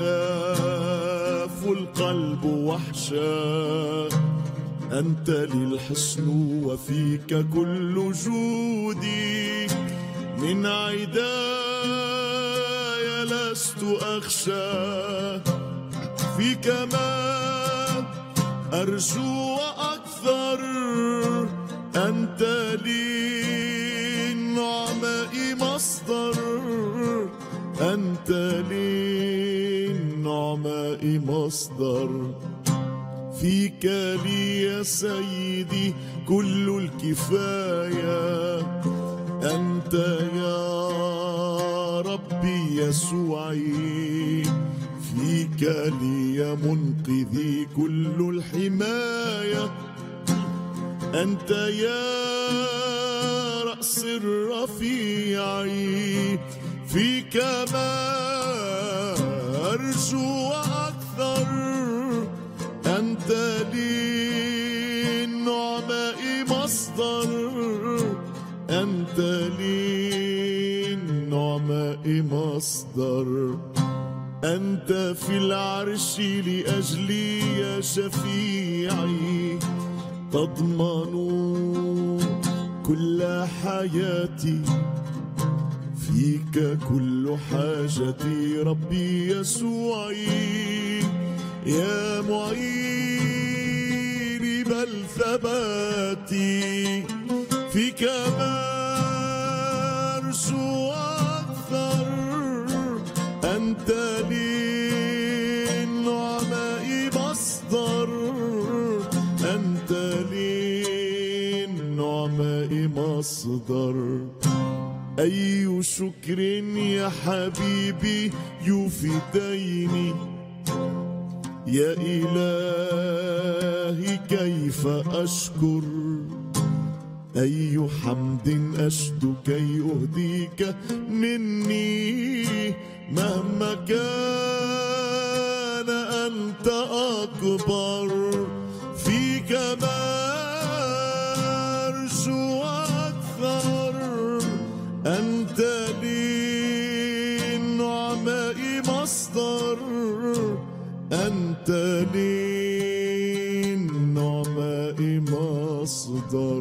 يخاف القلب وحشا أنت للحصن وفيك كل جودي من عداي لست أخشى فيك ما أرجو أكثر أنت لي النعماء مصدر أنت لي النعماء مصدر فيك لي يا سيدي كل الكفاية أنت يا ربي يسوعي فيك لي يا منقذي كل الحماية أنت يا رأس الرفيع فيك ما أرجو أكثر أنت لي النعماء مصدر أنت لي النعماء مصدر أنت في العرش لأجلي يا شفيعي تضمن كل حياتي فيك كل حاجتي ربي يسوعي يا معيني بل ثباتي فيك ما أرجو أكثر أنت لي النعماء مصدر أنت لي النعماء مصدر أي شكر يا حبيبي يفديني يا إلهي كيف أشكر أي حمد أشد كي أهديك مني مهما كان أنت أكبر فيك ما أرجو أكثر أنت لي النعماء مصدر أنت لي النعماء مصدر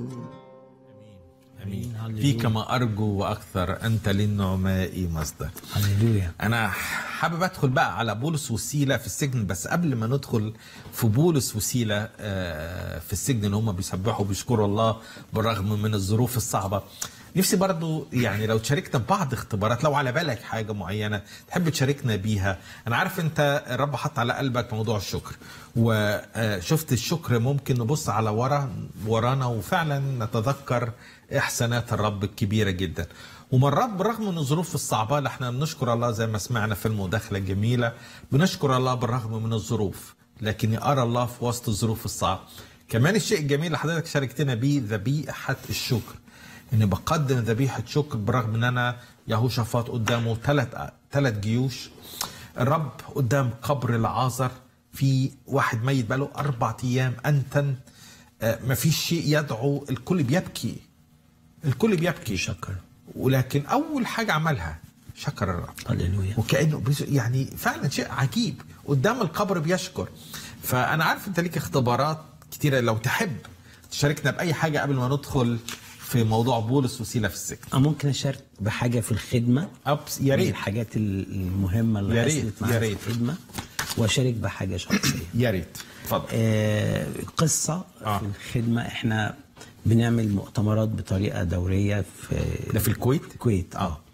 امين فيك ما ارجو واكثر انت للنعماء مصدر هللويا انا حابب ادخل بقى على بولس وسيله في السجن بس قبل ما ندخل في بولس وسيله آه، في السجن ان هم بيسبحوا وبيشكروا الله بالرغم من الظروف الصعبه نفسي برضو يعني لو تشاركنا ببعض اختبارات لو على بالك حاجه معينه تحب تشاركنا بيها انا عارف انت الرب حط على قلبك موضوع الشكر وشفت الشكر ممكن نبص على ورا ورانا وفعلا نتذكر احسانات الرب الكبيره جدا ومرات بالرغم من الظروف الصعبه اللي احنا بنشكر الله زي ما سمعنا في المداخله الجميله بنشكر الله بالرغم من الظروف لكن ارى الله في وسط الظروف الصعبه كمان الشيء الجميل اللي حضرتك شاركتنا بيه ذبيحه الشكر اني بقدم ذبيحه شكر برغم ان انا يهوشافاط قدامه ثلاث ثلاث جيوش الرب قدام قبر العازر في واحد ميت بقاله اربع ايام انتن آه، مفيش شيء يدعو الكل بيبكي الكل بيبكي شكر ولكن اول حاجه عملها شكر الرب هللويا وكانه بيس- يعني فعلا شيء عجيب قدام القبر بيشكر فانا عارف انت ليك اختبارات كتيره لو تحب تشاركنا باي حاجه قبل ما ندخل في موضوع بولس وسيله في السجن أه ممكن اشارك بحاجه في الخدمه أبس يا من ريت الحاجات المهمه اللي يا ريت، حصلت يا معايا في ريت. الخدمه واشارك بحاجه شخصيه يا ريت اتفضل آه، قصه آه. في الخدمه احنا بنعمل مؤتمرات بطريقه دوريه في ده في الكويت؟ الكويت اه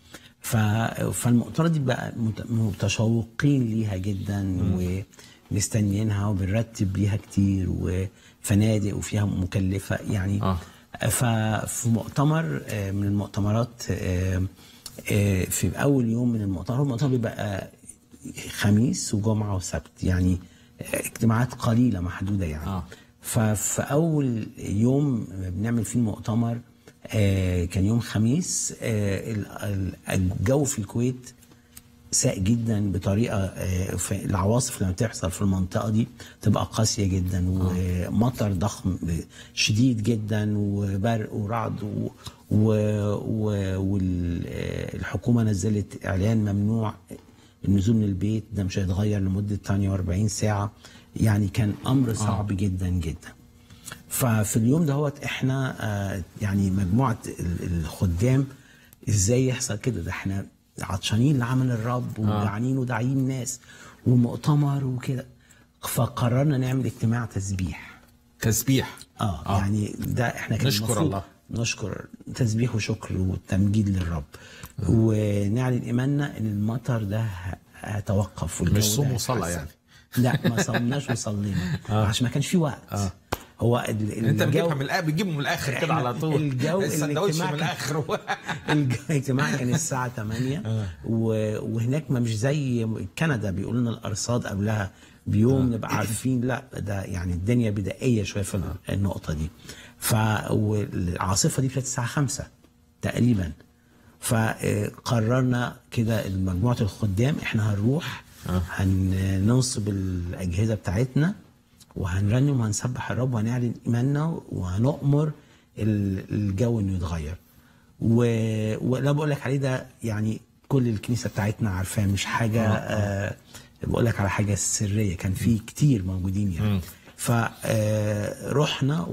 ف... فالمؤتمرات دي بقى مت- متشوقين ليها جدا ومستنيينها وبنرتب ليها كتير وفنادق وفيها مكلفه يعني آه. ففي مؤتمر آه، من المؤتمرات آه، آه، في اول يوم من المؤتمر هو المؤتمر بيبقى خميس وجمعه وسبت يعني اجتماعات قليله محدوده يعني آه. ففي اول يوم بنعمل فيه المؤتمر آه، كان يوم خميس آه، ال- ال- الجو في الكويت ساء جدا بطريقه آه، في العواصف لما بتحصل في المنطقه دي تبقى قاسيه جدا ومطر ضخم شديد جدا وبرق ورعد و- و- والحكومه نزلت اعلان ممنوع النزول من البيت ده مش هيتغير لمده 48 ساعه يعني كان امر صعب جدا جدا ففي اليوم دهوت احنا آه، يعني مجموعه ال- الخدام ازاي يحصل كده ده احنا عطشانين لعمل الرب وجعانين وداعيين ناس ومؤتمر وكده فقررنا نعمل اجتماع تسبيح تسبيح اه, آه. يعني ده احنا كان نشكر المفروض الله. نشكر تسبيح وشكر وتمجيد للرب ونعلن ايماننا ان المطر ده ه- هيتوقف والجو مش ده صوم وصلاة هيتحسن. يعني. لا ما صمناش وصلينا عشان ما كانش في وقت هو ال- انت الجو- بتجيبها من الآخر بتجيبه من الاخر كده إحنا على طول الجو السندوتش الاجتماع من كان- الاخر الج- الاجتماع كان الساعة 8 و- وهناك ما مش زي كندا بيقولوا لنا الأرصاد قبلها بيوم نبقى عارفين لا ده يعني الدنيا بدائية شوية في النقطة دي فالعاصفة دي كانت الساعة 5 تقريبا فقررنا كده مجموعة الخدام احنا هنروح هننصب الأجهزة بتاعتنا وهنرنم وهنسبح الرب وهنعلن إيماننا وهنؤمر ال- الجو إنه يتغير و- ولا بقول لك عليه ده يعني كل الكنيسة بتاعتنا عارفاه مش حاجة آه بقول لك على حاجة سرية كان في كتير موجودين يعني فرحنا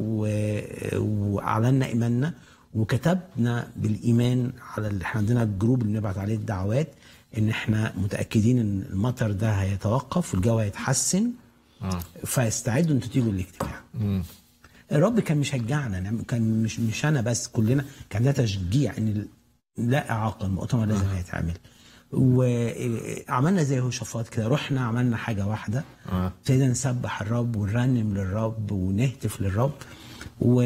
واعلنا ايماننا وكتبنا بالايمان على اللي احنا عندنا الجروب اللي بنبعت عليه الدعوات ان احنا متاكدين ان المطر ده هيتوقف والجو هيتحسن فاستعدوا انتوا تيجوا الاجتماع الرب كان مشجعنا نعم- كان مش مش انا بس كلنا كان ده تشجيع ان ال- لا اعاقه المؤتمر لازم هيتعمل وعملنا زي هوشافات كده رحنا عملنا حاجه واحده ابتدينا نسبح الرب ونرنم للرب ونهتف للرب و...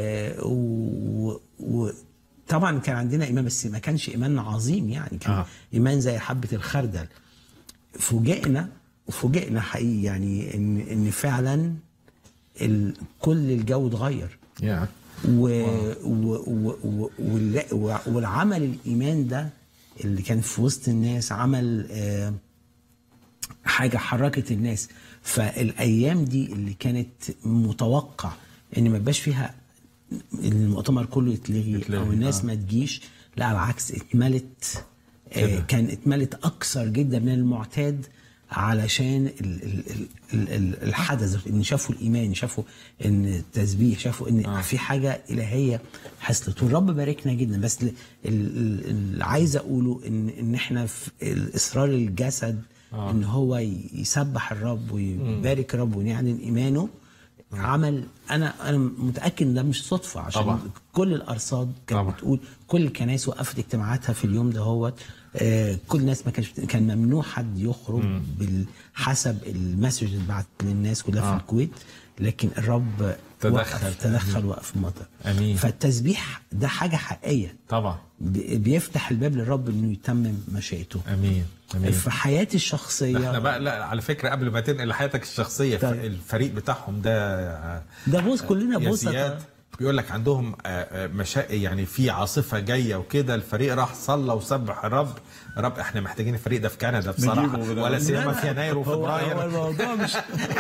و... و... طبعا كان عندنا ايمان بس ما كانش ايماننا عظيم يعني كان آه. آه. ايمان زي حبه الخردل فوجئنا وفوجئنا حقيقي يعني ان ان فعلا ال... كل الجو اتغير يا و... و... و... و... وال- و... والعمل الايمان ده اللي كان في وسط الناس عمل آه، حاجه حركت الناس فالايام دي اللي كانت متوقع ان ما يبقاش فيها المؤتمر كله يتلغي, يتلغي، او الناس آه. ما تجيش لا بالعكس اتملت آه كده. كان اتملت اكثر جدا من المعتاد علشان ال- ال- ال- ال- ال- الحدث ان شافوا الايمان شافوا ان التسبيح شافوا ان آه. في حاجه الهيه حصلت والرب باركنا جدا بس ال- ال- اللي عايز اقوله ان ان احنا في الاصرار الجسد آه. ان هو ي- يسبح الرب ويبارك الرب ونعلن ايمانه عمل انا انا متاكد ان ده مش صدفه عشان طبعا. كل الارصاد كانت طبعا. بتقول كل الكنائس وقفت اجتماعاتها في اليوم دهوت آه كل الناس ما كانش كان ممنوع حد يخرج بالحسب المسج اللي بعت للناس كلها آه. في الكويت لكن الرب تدخل. وقف تدخل وقف المطر أمين. فالتسبيح ده حاجه حقيقيه طبعا بي- بيفتح الباب للرب انه يتمم مشيئته امين امين في حياتي الشخصيه احنا بقى لا على فكره قبل ما تنقل لحياتك الشخصيه طيب. الفريق بتاعهم ده ده بص كلنا يا بص زياد بيقول لك عندهم آه، آه، مشا يعني في عاصفه جايه وكده الفريق راح صلى وسبح الرب رب احنا محتاجين الفريق ده في كندا بصراحه نجيبه بدل- ولا لا، سيما في يناير هو, هو وفبراير الموضوع مش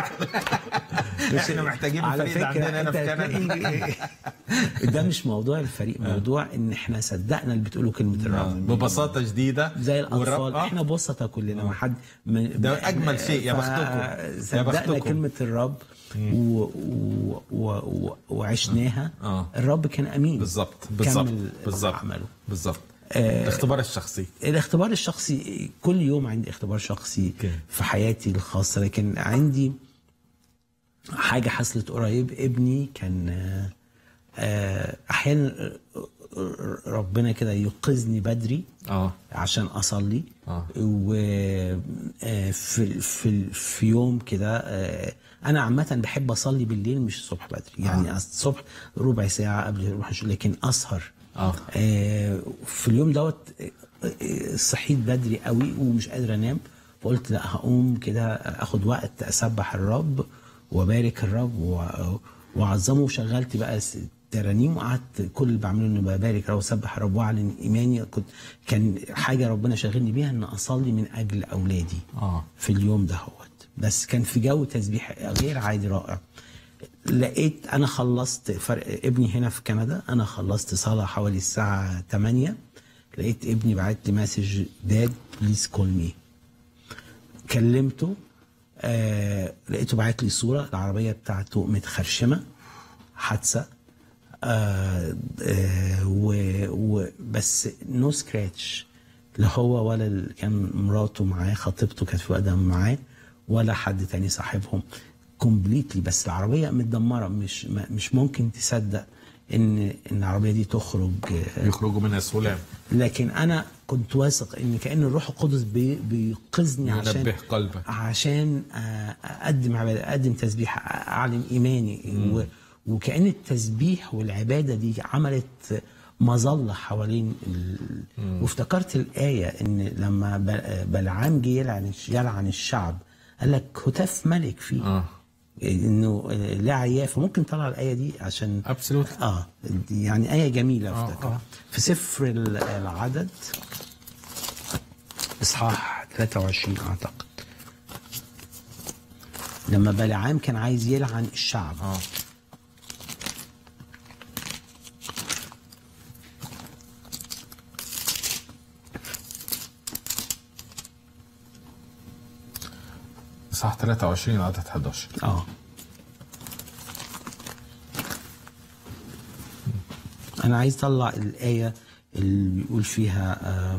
احنا محتاجين على الفريق ده فكرة عندنا هنا في أنت كندا هتلاقي- ده مش موضوع الفريق موضوع ان احنا صدقنا اللي بتقوله كلمه الرب ببساطه شديده زي الاطفال والرب- آه. احنا بسطة كلنا ما حد من ده أجمل شيء، يا بختكم. يا صدقنا بختكم. كلمه الرب و... و... و... و... وعشناها آه. الرب كان امين بالظبط بالظبط كمل بالظبط عمله بالظبط الاختبار الشخصي الاختبار الشخصي كل يوم عندي اختبار شخصي أوكي. في حياتي الخاصة لكن عندي حاجة حصلت قريب ابني كان آه، آه، أحيانا ربنا كده يوقظني بدري اه عشان اصلي آه. وفي في في يوم كده آه، انا عامه بحب اصلي بالليل مش الصبح بدري يعني الصبح ربع ساعه قبل اروح الشغل، لكن اسهر آه. آه، في اليوم دوت آه، آه، صحيت بدري قوي ومش قادر انام فقلت لا هقوم كده اخد وقت اسبح الرب وبارك الرب و- واعظمه وشغلت بقى س- ترانيم وقعدت كل اللي بعمله اني ببارك الرب واسبح الرب واعلن ايماني كنت كان حاجه ربنا شاغلني بيها ان اصلي من اجل اولادي آه. في اليوم دهوت بس كان في جو تسبيح غير عادي رائع لقيت انا خلصت فرق ابني هنا في كندا انا خلصت صلاه حوالي الساعه 8 لقيت ابني بعت لي مسج داد بليز كول مي كلمته آه لقيته بعت لي صوره العربيه بتاعته متخرشمه حادثه آه آه و و بس نو سكراتش لا هو ولا ال- كان مراته معاه خطيبته كانت في وقتها معاه ولا حد تاني صاحبهم كومبليتلي بس العربيه متدمره مش ما- مش ممكن تصدق ان ان العربيه دي تخرج آه، يخرجوا منها سلام لكن انا كنت واثق ان كان الروح القدس بي بيوقظني عشان ينبه قلبك. عشان آه، اقدم عباده اقدم تسبيح اعلن ايماني و وكان التسبيح والعباده دي عملت مظله حوالين ال... وافتكرت الايه ان لما ب- بلعام جه يلعن يلعن الشعب قال لك هتاف ملك فيه اه انه آه، لا عياف ممكن طلع الايه دي عشان Absolutely. اه دي يعني ايه جميله آه، افتكر آه. في سفر ال- العدد اصحاح 23 اعتقد لما بلعام كان عايز يلعن الشعب اه صح 23 عدد 11 اه انا عايز اطلع الايه اللي بيقول فيها آه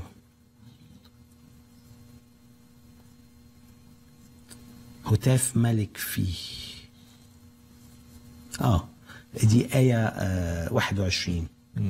هتاف ملك فيه اه دي آية آه 21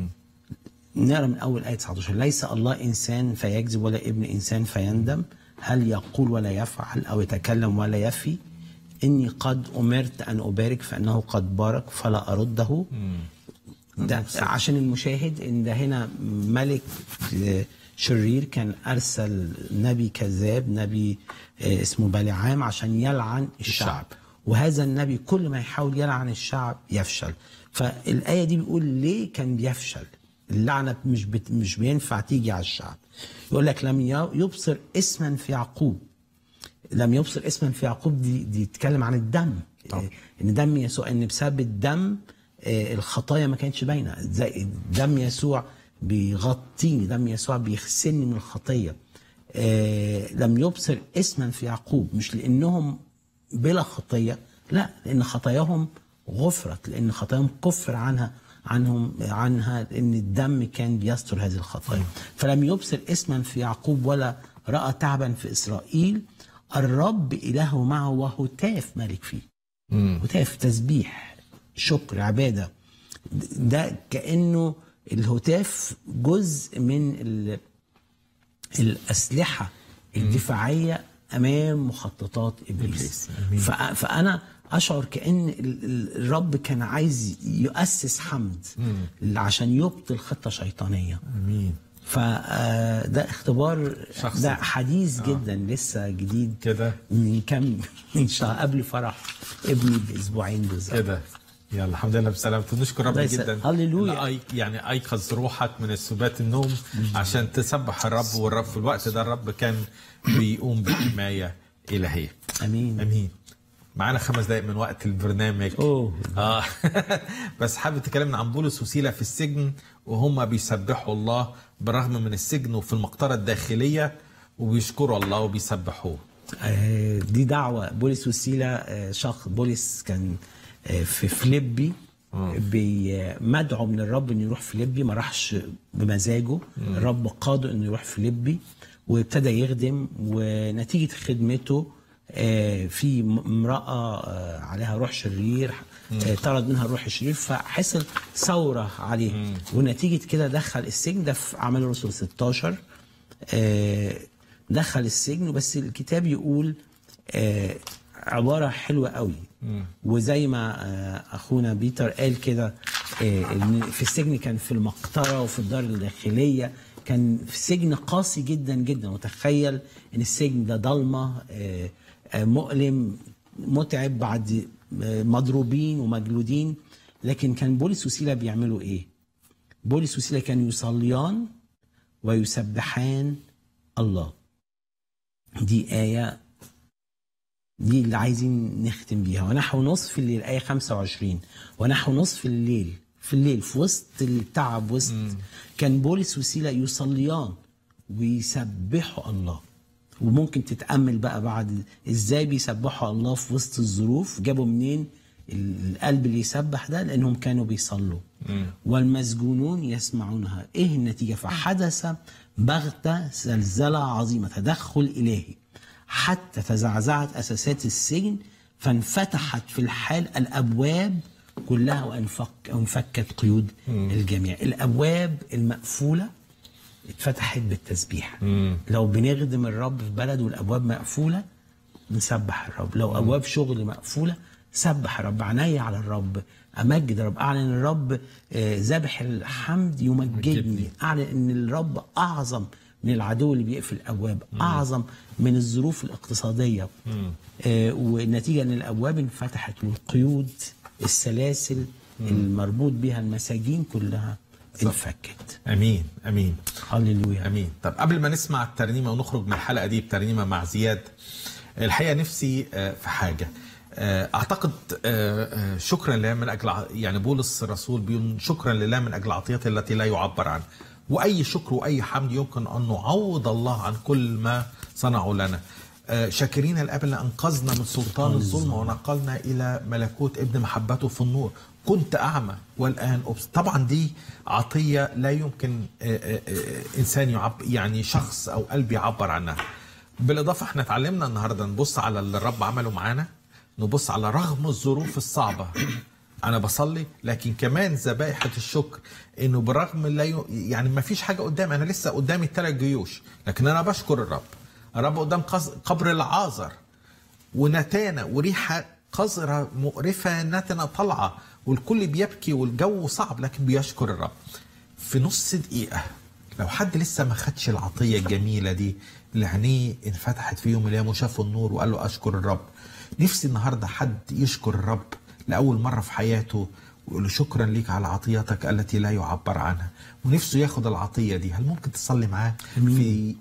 نقرا من أول آية 19 ليس الله إنسان فيكذب ولا ابن إنسان فيندم هل يقول ولا يفعل أو يتكلم ولا يفي إني قد أمرت أن أبارك فإنه قد بارك فلا أرده ده عشان المشاهد ان ده هنا ملك آه، شرير كان ارسل نبي كذاب نبي آه، اسمه بلعام عشان يلعن الشعب, الشعب. وهذا النبي كل ما يحاول يلعن الشعب يفشل فالايه دي بيقول ليه كان بيفشل اللعنه مش بت مش بينفع تيجي على الشعب يقول لك لم ي- يبصر اسما في يعقوب لم يبصر اسما في يعقوب دي دي تتكلم عن الدم طبعا. آه، ان دم يسوع ان بسبب الدم آه، الخطايا ما كانتش باينه زي دم يسوع بيغطيني دم يسوع بيغسلني من الخطيه آه، لم يبصر اسما في يعقوب مش لانهم بلا خطيه لا لان خطاياهم غفرت لان خطاياهم كفر عنها عنهم عنها لان الدم كان بيستر هذه الخطايا فلم يبصر اسما في يعقوب ولا راى تعبا في اسرائيل الرب اله معه وهتاف ملك فيه هتاف تسبيح شكر عباده ده كانه الهتاف جزء من ال- الاسلحه الدفاعيه امام مخططات ابليس فأ- فانا اشعر كان ال- ال- الرب كان عايز يؤسس حمد عشان يبطل خطه شيطانيه امين فده اختبار شخصي. ده حديث جدا لسه جديد كده من كام من شهر قبل فرح ابني باسبوعين بالظبط كده يلا الحمد لله بسلامته نشكر رب الله يس- جدا هللويا. إن أي- يعني ايقظ روحك من السبات النوم عشان تسبح الرب والرب في الوقت ده الرب كان بيقوم بحمايه الهيه امين امين معانا خمس دقائق من وقت البرنامج أوه. اه بس حابب تكلمنا عن بولس وسيله في السجن وهم بيسبحوا الله بالرغم من السجن وفي المقطره الداخليه وبيشكروا الله وبيسبحوه آه، دي دعوة بولس وسيلة آه، شخص بولس كان آه، في فليبي بي- مدعو من الرب انه يروح فليبي ما راحش بمزاجه الرب قاده انه يروح فليبي وابتدى يخدم ونتيجة خدمته آه، في م- امراه آه، عليها روح شرير آه، طرد منها الروح الشرير فحصل ثوره عليه ونتيجه كده دخل السجن ده في اعمال الرسل 16 آه، دخل السجن بس الكتاب يقول آه، عباره حلوه قوي وزي ما آه، اخونا بيتر قال كده آه، إن في السجن كان في المقطره وفي الدار الداخليه كان في سجن قاسي جدا جدا وتخيل ان السجن ده ضلمه آه، آه، مؤلم متعب بعد آه، مضروبين ومجلودين لكن كان بولس وسيلا بيعملوا ايه؟ بولس وسيلا كانوا يصليان ويسبحان الله دي آية دي اللي عايزين نختم بيها ونحو نصف الليل آية 25 ونحو نصف الليل في الليل في وسط التعب وسط كان بولس وسيلة يصليان ويسبحوا الله وممكن تتأمل بقى بعد ازاي بيسبحوا الله في وسط الظروف جابوا منين القلب اللي يسبح ده لانهم كانوا بيصلوا والمسجونون يسمعونها ايه النتيجه فحدث بغته زلزله عظيمه تدخل الهي حتى تزعزعت اساسات السجن فانفتحت في الحال الابواب كلها وانفك وانفكت قيود الجميع الابواب المقفوله اتفتحت بالتسبيح لو بنخدم الرب في بلد والابواب مقفوله نسبح الرب لو ابواب شغل مقفوله سبح الرب عيني على الرب امجد الرب اعلن الرب آه، ذبح الحمد يمجدني اعلن ان الرب اعظم من العدو اللي بيقفل الابواب اعظم من الظروف الاقتصاديه آه، والنتيجه ان الابواب انفتحت والقيود السلاسل المربوط بها المساجين كلها انفكت امين امين هللويا امين طب قبل ما نسمع الترنيمه ونخرج من الحلقه دي بترنيمه مع زياد الحقيقه نفسي آه، في حاجه آه، اعتقد آه، آه، شكرا لله من اجل ع- يعني بولس الرسول بيقول شكرا لله من اجل عطيته التي لا يعبر عنها واي شكر واي حمد يمكن ان نعوض الله عن كل ما صنعه لنا آه، شاكرين الاب اللي انقذنا من سلطان الظلم ونقلنا الى ملكوت ابن محبته في النور كنت اعمى والان ابصر طبعا دي عطيه لا يمكن آه، آه، آه، انسان يعب يعني شخص او قلب يعبر عنها بالاضافه احنا اتعلمنا النهارده نبص على اللي الرب عمله معانا نبص على رغم الظروف الصعبه انا بصلي لكن كمان ذبائح الشكر انه برغم لا ي... يعني ما فيش حاجه قدامي انا لسه قدامي ثلاث جيوش لكن انا بشكر الرب الرب قدام قص... قبر العازر ونتانة وريحة قذرة مقرفة نتنة طالعة والكل بيبكي والجو صعب لكن بيشكر الرب في نص دقيقة لو حد لسه ما خدش العطية الجميلة دي اللي عينيه انفتحت في يوم من الأيام وشاف النور وقال له أشكر الرب نفسي النهاردة حد يشكر الرب لأول مرة في حياته ويقول له شكرا ليك على عطيتك التي لا يعبر عنها ونفسه ياخد العطية دي هل ممكن تصلي معاه في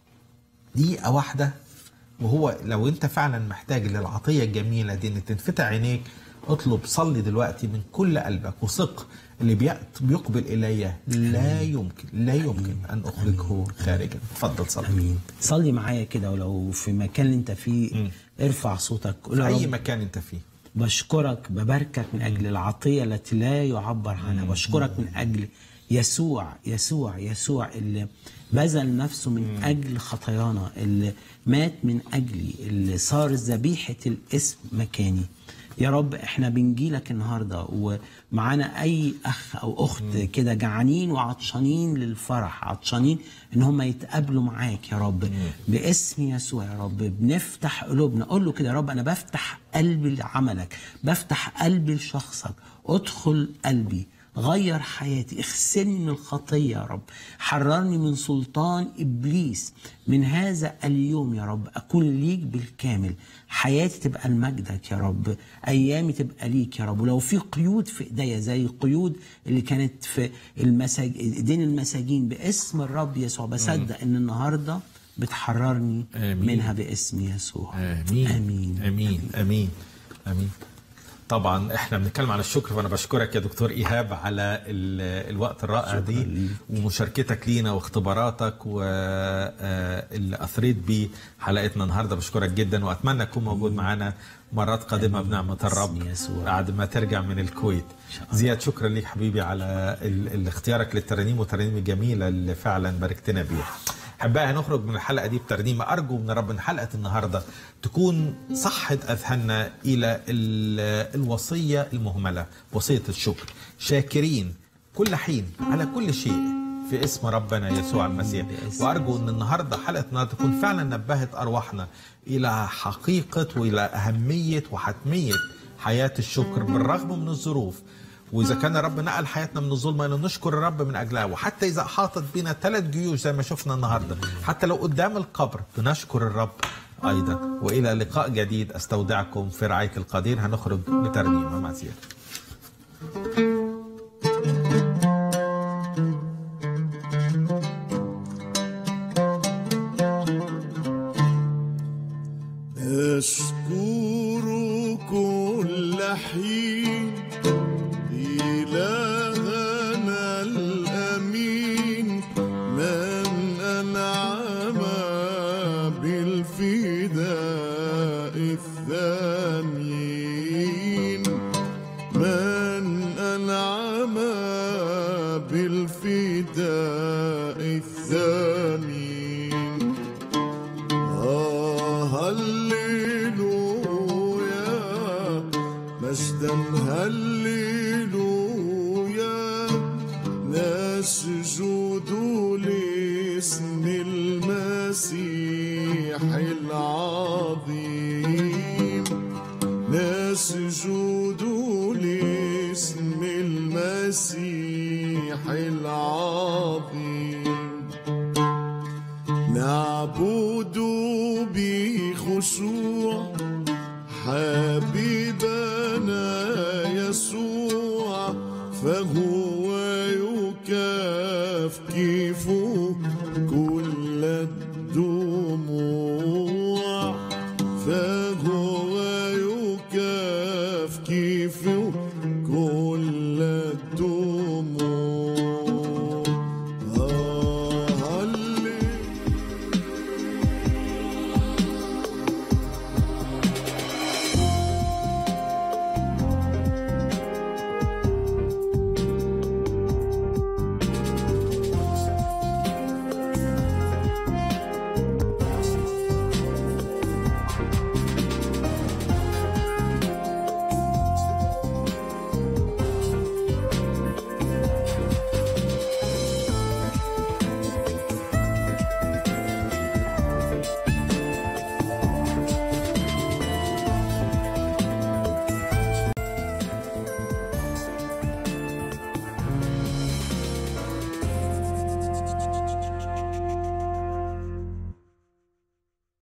دقيقة واحدة وهو لو انت فعلا محتاج للعطية الجميلة دي ان تنفتح عينيك اطلب صلي دلوقتي من كل قلبك وثق اللي بيأت- بيقبل الي لا يمكن لا يمكن ان اخرجه خارجا اتفضل صلي امين صلي معايا كده ولو في مكان اللي انت فيه ارفع صوتك قول في يا اي رب مكان انت فيه بشكرك بباركك من اجل العطيه التي لا يعبر عنها بشكرك من اجل يسوع يسوع يسوع اللي بذل نفسه من اجل خطايانا اللي مات من اجلي اللي صار ذبيحه الاسم مكاني يا رب احنا بنجيلك النهارده ومعانا اي اخ او اخت كده جعانين وعطشانين للفرح عطشانين ان هم يتقابلوا معاك يا رب باسم يسوع يا رب بنفتح قلوبنا قول له كده يا رب انا بفتح قلبي لعملك بفتح قلبي لشخصك ادخل قلبي غير حياتي اغسلني من الخطيه يا رب حررني من سلطان ابليس من هذا اليوم يا رب اكون ليك بالكامل حياتي تبقى لمجدك يا رب ايامي تبقى ليك يا رب ولو في قيود في ايديا زي القيود اللي كانت في المساج... ايدين المساجين باسم الرب يسوع بصدق ان النهارده بتحررني آمين. منها باسم يسوع امين امين امين امين امين طبعا احنا بنتكلم عن الشكر فانا بشكرك يا دكتور ايهاب على ال- الوقت الرائع دي ومشاركتك لينا واختباراتك واللي اثريت بيه حلقتنا النهارده بشكرك جدا واتمنى تكون موجود معانا مرات قادمه بنعمه الرب باسم يسوع. بعد ما ترجع من الكويت زياد شكرا ليك حبيبي على ال- ال- اختيارك للترانيم والترانيم الجميله اللي فعلا باركتنا بيها احبائي هنخرج من الحلقه دي بترنيمه ارجو من رب ان حلقه النهارده تكون صحت اذهاننا الى ال- الوصيه المهمله وصيه الشكر شاكرين كل حين على كل شيء في اسم ربنا يسوع المسيح وارجو ان النهارده حلقه النهارده تكون فعلا نبهت ارواحنا الى حقيقه والى اهميه وحتميه حياه الشكر بالرغم من الظروف واذا كان الرب نقل حياتنا من الظلمه الى نشكر الرب من اجلها وحتى اذا احاطت بنا ثلاث جيوش زي ما شفنا النهارده حتى لو قدام القبر بنشكر الرب ايضا والى لقاء جديد استودعكم في رعايه القدير هنخرج بترنيمه مع زياده أشكر كل حين إلهنا الأمين من أنعم بالفداء الثمين من أنعم بالفداء الثمين آه هللويا مجدا هللويا نسجد لاسم المسيح العظيم نسجد لاسم المسيح العظيم نعبد بخشوع حبيبنا يسوع فهو